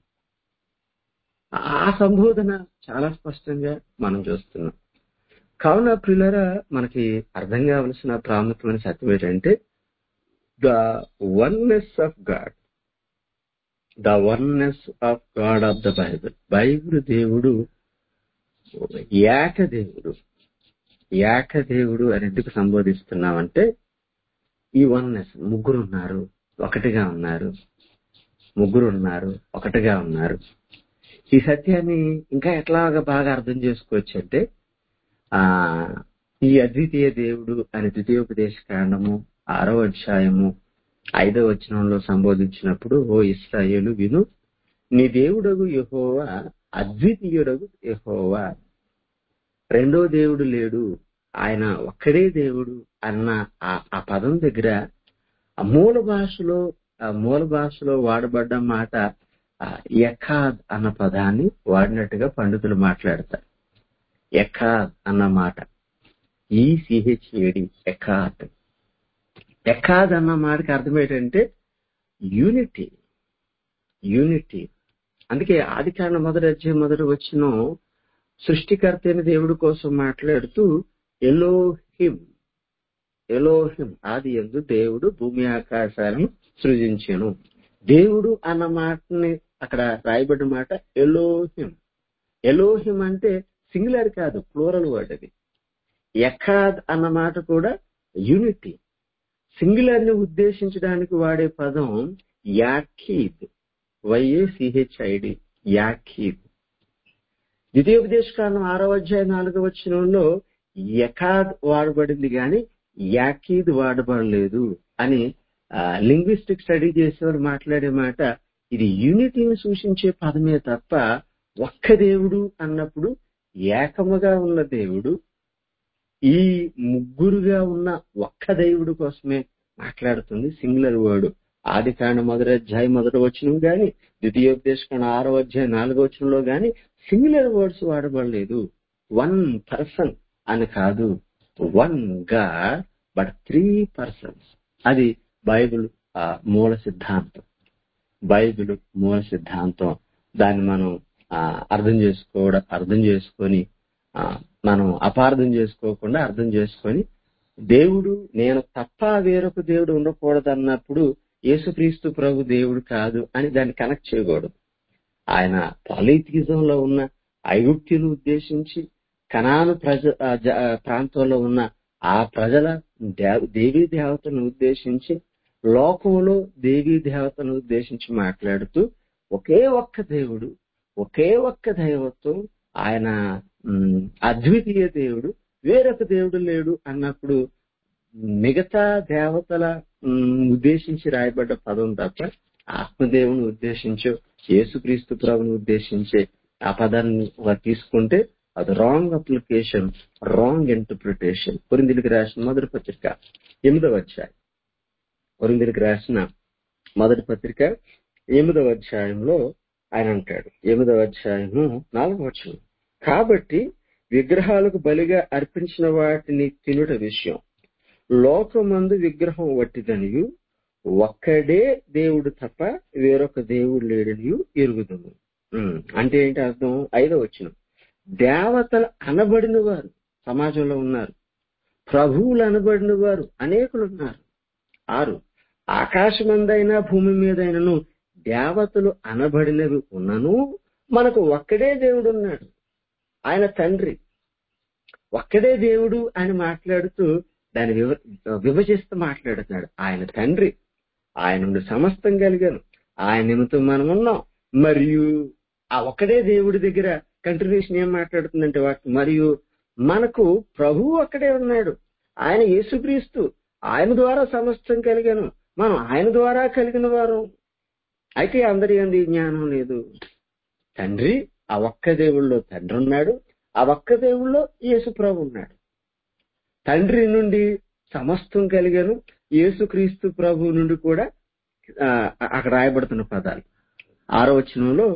ఆ సంబోధన చాలా స్పష్టంగా మనం చూస్తున్నాం కావున ప్రియులరా మనకి అర్థం కావలసిన ప్రాముఖ్యమైన సత్యం ఏంటంటే the oneness of God the oneness of God of the Bible Bible దేవుడు ఏక దేవుడు ఏక దేవుడు అని ఎందుకు సంబోధిస్తున్నామంటే ఈ వన్నెస్ ముగ్గురు ఉన్నారు ఒకటిగా ఉన్నారు ముగ్గురు ఉన్నారు ఒకటిగా ఉన్నారు ఈ సత్యాన్ని ఇంకా ఎట్లాగా బాగా అర్థం చేసుకోవచ్చు అంటే ఆ ఈ అద్వితీయ దేవుడు అని ద్వితీయోపదేశ కాండము ఆరో అధ్యాయము ఐదో వచనంలో సంబోధించినప్పుడు ఓ ఇస్రాయేలు విను నీ దేవుడగు యహోవా అద్వితీయుడగు యహోవా రెండో దేవుడు లేడు ఆయన ఒక్కడే దేవుడు అన్న ఆ- ఆ పదం దగ్గర ఆ మూల భాషలో ఆ మూల భాషలో వాడబడ్డ మాట ఆ, ఎఖాద్ అన్న పదాన్ని వాడినట్టుగా పండితులు మాట్లాడతారు ఎఖాద్ అన్న మాట ఈ సిహెచ్ఏడి ఎఖాద్ ఎఖాద్ అన్న మాటకి అర్థం ఏంటంటే యూనిటీ యూనిటీ అందుకే ఆది కాండ మొదటి అధ్యాయం మొదటి వచ్చిన సృష్టికర్త అయిన దేవుడి కోసం మాట్లాడుతూ ఎలోహిం ఎలోహిం ఆది ఎందు దేవుడు భూమి ఆకాశాలను సృజించెను దేవుడు అన్న మాటని అక్కడ రాయబడిన మాట ఎలోహిం ఎలోహిం అంటే సింగులర్ కాదు ప్లూరల్ వర్డ్ అది ఎఖాద్ అన్న మాట కూడా యూనిటీ సింగులర్ ని ఉద్దేశించడానికి వాడే పదం యాఖీద్ వైఏసిహెచ్ఐడి యాఖీద్ ద్వితీయోపదేశకాలం ఆరో అధ్యాయ నాలుగో వచనంలో యకాద్ వాడబడింది కానీ యాకీద్ వాడబడలేదు అని లింగ్విస్టిక్ స్టడీ చేసేవారు మాట్లాడే మాట ఇది యూనిటీని సూచించే పదమే తప్ప ఒక్క దేవుడు అన్నప్పుడు ఏకముగా ఉన్న దేవుడు ఈ ముగ్గురుగా ఉన్న ఒక్క దేవుడు కోసమే మాట్లాడుతుంది సింగులర్ వర్డ్ ఆది కాండ మొదటి అధ్యాయం మొదటి వచనం గాని ద్వితీయోపదేశకాండ ఆరో అధ్యాయం నాలుగో వచనంలో గాని సింగులర్ వర్డ్స్ వాడబడలేదు వన్ పర్సన్ అని కాదు one God but three persons అది బైబిల్ ఆ, మూల సిద్ధాంతం బైబిల్ మూల సిద్ధాంతం దాన్ని మనం ఆ, అర్థం చేసుకోవడం అర్థం చేసుకొని ఆ, మనం అపార్థం చేసుకోకుండా అర్థం చేసుకొని దేవుడు నేను తప్ప వేరొక దేవుడు ఉండకూడదు అన్నప్పుడు యేసుక్రీస్తు ప్రభు దేవుడు కాదు అని దాన్ని కనెక్ట్ చేయకూడదు ఆయన పాలిథిజంలో ఉన్న ఐగుప్తులు ఉద్దేశించి కనాను ప్రజ ఆ జ- ఆ ప్రాంతంలో ఉన్న ఆ ప్రజల దే- దేవీ దేవతలను ఉద్దేశించి లోకంలో దేవీ దేవతలను ఉద్దేశించి మాట్లాడుతూ ఒకే ఒక్క దేవుడు ఒకే ఒక్క దైవత్వం ఆయన మ్, అద్వితీయ దేవుడు వేరొక దేవుడు లేడు అన్నప్పుడు మిగతా దేవతల మ్, ఉద్దేశించి రాయబడ్డ పదం తప్ప ఆత్మదేవుని ఉద్దేశించో యేసుక్రీస్తు ప్రభుని ఉద్దేశించే ఆ పదాన్ని వారు తీసుకుంటే అది రాంగ్ అప్లికేషన్ రాంగ్ ఇంటర్ప్రిటేషన్ కొరిందులకు రాసిన మొదటి పత్రిక ఎనిమిదవ అధ్యాయం కొరిందులకు రాసిన మొదటి పత్రిక ఎనిమిదవ అధ్యాయంలో ఆయన అంటాడు ఎనిమిదవ అధ్యాయము నాలుగవ వచనం కాబట్టి విగ్రహాలకు బలిగా అర్పించిన వాటిని తినుట విషయం లోకమందు విగ్రహం వట్టిదనియు ఒక్కడే దేవుడు తప్ప వేరొక దేవుడు లేడనియు ఎరుగుదుము ఉమ్, అంటే ఏంటి అర్థం ఐదో వచ్చిన దేవతలు అనబడిన వారు సమాజంలో ఉన్నారు ప్రభువులు అనబడిన వారు అనేకులు ఉన్నారు ఆరు ఆకాశమందైనా భూమి మీదైనను దేవతలు అనబడినవి ఉన్నను మనకు ఒక్కడే దేవుడు ఉన్నాడు ఆయన తండ్రి ఒక్కడే దేవుడు అని మాట్లాడుతూ దాన్ని వివ విభజిస్తూ మాట్లాడుతున్నాడు ఆయన తండ్రి ఆయన నుండి సమస్తం కలిగాను ఆయన నిమిత్తం మనం ఉన్నాం మరియు ఆ ఒక్కడే దేవుడి దగ్గర కంటిన్యూషన్ ఏం మాట్లాడుతుందంటే వాటి మరియు మనకు ప్రభువు ఒక్కడే ఉన్నాడు ఆయన యేసుక్రీస్తు ఆయన ద్వారా సమస్తం కలిగాను మనం ఆయన ద్వారా కలిగిన వారు అయితే అందరి అంది జ్ఞానం లేదు తండ్రి ఆ ఒక్క దేవుళ్ళలో తండ్రి ఉన్నాడు ఆ ఒక్క దేవుళ్ళలో యేసు ప్రభు ఉన్నాడు తండ్రి నుండి సమస్తం కలిగాను యేసుక్రీస్తు ప్రభు నుండి కూడా ఆ, అక్కడ రాయబడుతున్న పదాలు ఆరో వచనంలో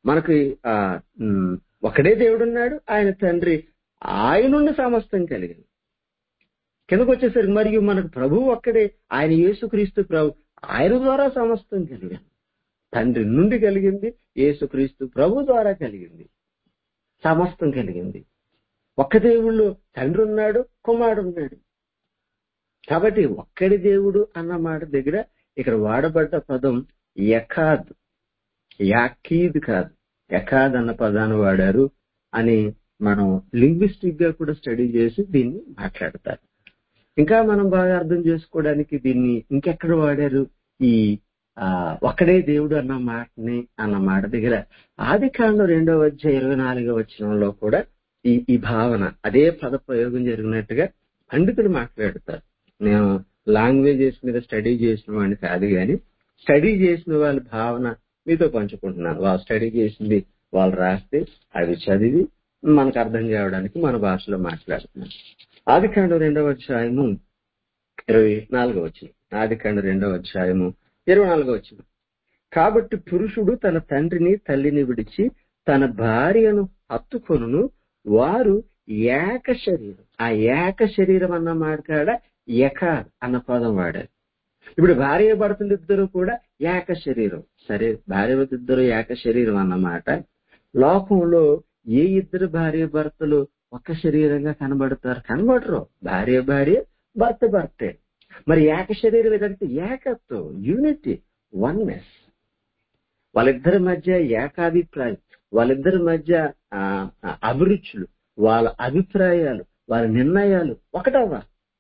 మనకి ఆ ఉమ్, ఒకడే దేవుడు ఉన్నాడు ఆయన తండ్రి ఆయన నుండి సమస్తం కలిగింది కిందకు వచ్చేసరికి మరియు మనకు ప్రభు ఒక్కడే ఆయన యేసుక్రీస్తు ప్రభు ఆయన ద్వారా సమస్తం కలిగింది తండ్రి నుండి కలిగింది యేసుక్రీస్తు ప్రభు ద్వారా కలిగింది సమస్తం కలిగింది ఒక్క దేవుళ్ళు తండ్రి ఉన్నాడు కుమారుడు ఉన్నాడు కాబట్టి ఒక్కడి దేవుడు అన్న మాట దగ్గర ఇక్కడ వాడబడ్డ పదం యకాద్ యాకీద్ కాదు యకాద్ అన్న పదాన్ని వాడారు అని మనం లింగ్విస్టిక్ గా కూడా స్టడీ చేసి దీన్ని మాట్లాడతారు ఇంకా మనం బాగా అర్థం చేసుకోవడానికి దీన్ని ఇంకెక్కడ వాడారు ఈ ఆ ఒక్కడే దేవుడు అన్న మాటని అన్న మాట దగ్గర ఆది కాండం రెండవ వచ్చే ఇరవై నాలుగవ వచనంలో కూడా ఈ ఈ భావన అదే పద ప్రయోగం జరిగినట్టుగా పండితులు మాట్లాడతారు నేను లాంగ్వేజెస్ మీద స్టడీ చేసిన వాడిని కాదు కానీ స్టడీ చేసిన వాళ్ళ భావన మీతో పంచుకుంటున్నాను వాళ్ళు స్టడీ చేసింది వాళ్ళు రాస్తే అవి చదివి మనకు అర్థం కావడానికి మన భాషలో మాట్లాడుతున్నాను ఆది కాండం రెండవ అధ్యాయము ఇరవై నాలుగో వచ్చిన ఆది కాండం రెండవ అధ్యాయము ఇరవై నాలుగో వచ్చిన కాబట్టి పురుషుడు తన తండ్రిని తల్లిని విడిచి తన భార్యను హత్తుకొనును వారు ఏక శరీరం ఆ ఏక శరీరం అన్న మాట కాడ ఏక అన్న పదం వాడారు ఇప్పుడు భార్య భర్తలు ఇద్దరు కూడా ఏక శరీరం సరే భార్య భర్త ఇద్దరు ఏక శరీరం అన్నమాట లోకంలో ఏ ఇద్దరు భార్య భర్తలు ఒక్క శరీరంగా కనబడతారు కనబడరు భార్య భార్య భర్త భర్తే మరి ఏక శరీరం ఏదంటే ఏకత్వం యూనిటీ వన్నెస్ వాళ్ళిద్దరి మధ్య ఏకాభిప్రాయం వాళ్ళిద్దరి మధ్య ఆ, ఆ, అభిరుచులు వాళ్ళ అభిప్రాయాలు వాళ్ళ నిర్ణయాలు ఒకటవ్వ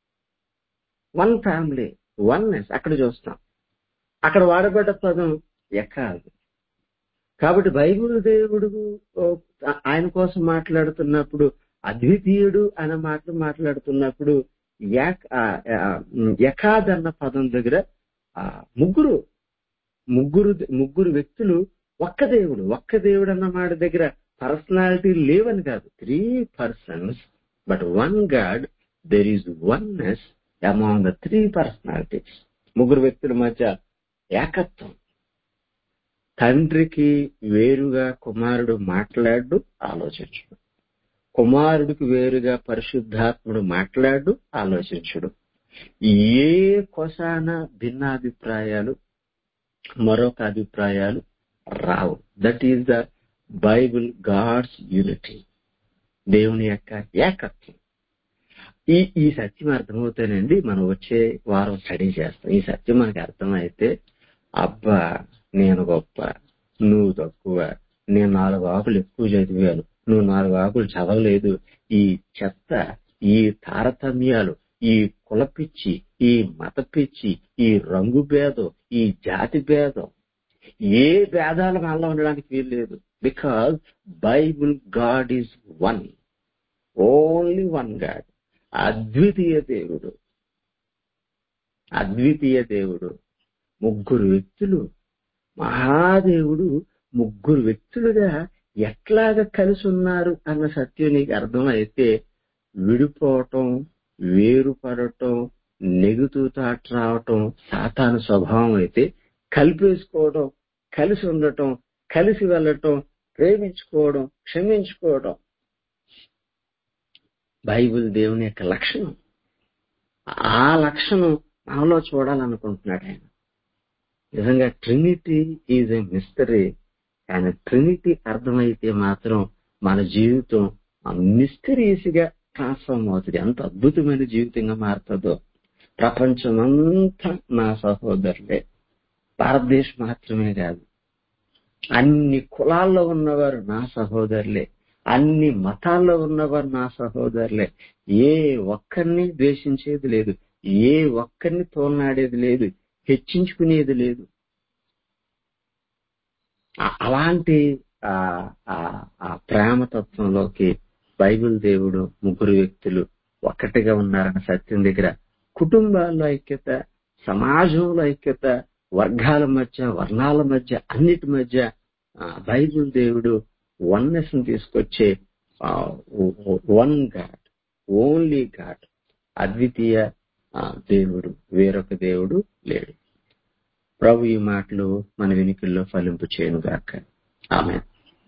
వన్ ఫ్యామిలీ వన్నెస్ అక్కడ చూస్తాం అక్కడ వాడబడ్డ పదం ఎక్కాలి కాబట్టి బైబిల్ దేవుడు ఓ, ఆయన కోసం మాట్లాడుతున్నప్పుడు అద్వితీయుడు అనే మాటలు మాట్లాడుతున్నప్పుడు యాక్- ఆ, ఆ, ఎకాద్ అన్న పదం దగ్గర ఆ, ముగ్గురు ముగ్గురు ముగ్గురు వ్యక్తులు ఒక్క దేవుడు ఒక్క దేవుడు అన్న మాట దగ్గర పర్సనాలిటీ లేవని కాదు three persons but one God there is oneness among the three personalities ముగ్గురు వ్యక్తుల మధ్య ఏకత్వం తండ్రికి వేరుగా కుమారుడు మాట్లాడు ఆలోచించుడు కుమారుడికి వేరుగా పరిశుద్ధాత్ముడు మాట్లాడు ఆలోచించుడు ఏ కొసాన భిన్నాభిప్రాయాలు మరొక అభిప్రాయాలు రావు that is the Bible God's unity దేవుని యొక్క ఏకత్వం ఈ ఈ సత్యం అర్థమవుతానండి మనం వచ్చే వారం స్టడీ చేస్తాం ఈ సత్యం మనకి అర్థమైతే అబ్బా నేను గొప్ప నువ్వు తక్కువ నేను నాలుగు ఆకులు ఎక్కువ చదివాను నువ్వు నాలుగు ఆకులు చదవలేదు ఈ చెత్త ఈ తారతమ్యాలు ఈ కులపిచ్చి ఈ మత పిచ్చి ఈ రంగు భేదం ఈ జాతి భేదం ఏ భేదాలు మనలో ఉండడానికి వీలు లేదు because Bible God is one only one God అద్వితీయ దేవుడు అద్వితీయ దేవుడు ముగ్గురు వ్యక్తులు మహాదేవుడు ముగ్గురు వ్యక్తులుగా ఎట్లాగా కలిసి ఉన్నారు అన్న సత్యం నీకు అర్థమైతే విడిపోవటం వేరుపడటం నెగుతూ తాట రావటం సాతాను స్వభావం అయితే కలిపేసుకోవడం కలిసి ఉండటం కలిసి వెళ్ళటం ప్రేమించుకోవడం క్షమించుకోవడం బైబిల్ దేవుని యొక్క లక్షణం ఆ లక్షణం మనలో చూడాలనుకుంటున్నాడు ఆయన నిజంగా ట్రినిటీ ఈజ్ ఎ మిస్టరీ ఆయన ట్రినిటీ అర్థమైతే మాత్రం మన జీవితం మిస్టరీస్ గా ట్రాన్స్ఫార్మ్ అవుతుంది ఎంత అద్భుతమైన జీవితంగా మారుతుందో ప్రపంచమంతా నా సహోదరులే భారతదేశం మాత్రమే కాదు అన్ని కులాల్లో ఉన్నవారు నా సహోదరులే అన్ని మతాల్లో ఉన్నవారు నా సహోదరులే ఏ ఒక్కరిని ద్వేషించేది లేదు ఏ ఒక్కరిని తోలనాడేది లేదు హెచ్చించుకునేది లేదు ఆ- అలాంటి ఆ ఆ- ఆ ప్రేమతత్వంలోకి బైబిల్ దేవుడు ముగ్గురు వ్యక్తులు ఒక్కటిగా ఉన్నారన్న సత్యం దగ్గర కుటుంబాల్లో ఐక్యత సమాజంలో ఐక్యత వర్గాల మధ్య వర్ణాల మధ్య అన్నిటి మధ్య ఆ, బైబిల్ దేవుడు వన్నెస్ ని తీసుకొచ్చే వన్ గాడ్ ఓన్లీ గాడ్ అద్వితీయ ఆ, దేవుడు వేరొక దేవుడు లేడు ప్రభు ఈ మాటలు మన వెనుకల్లో ఫలింపు చేయను గాక ఆమె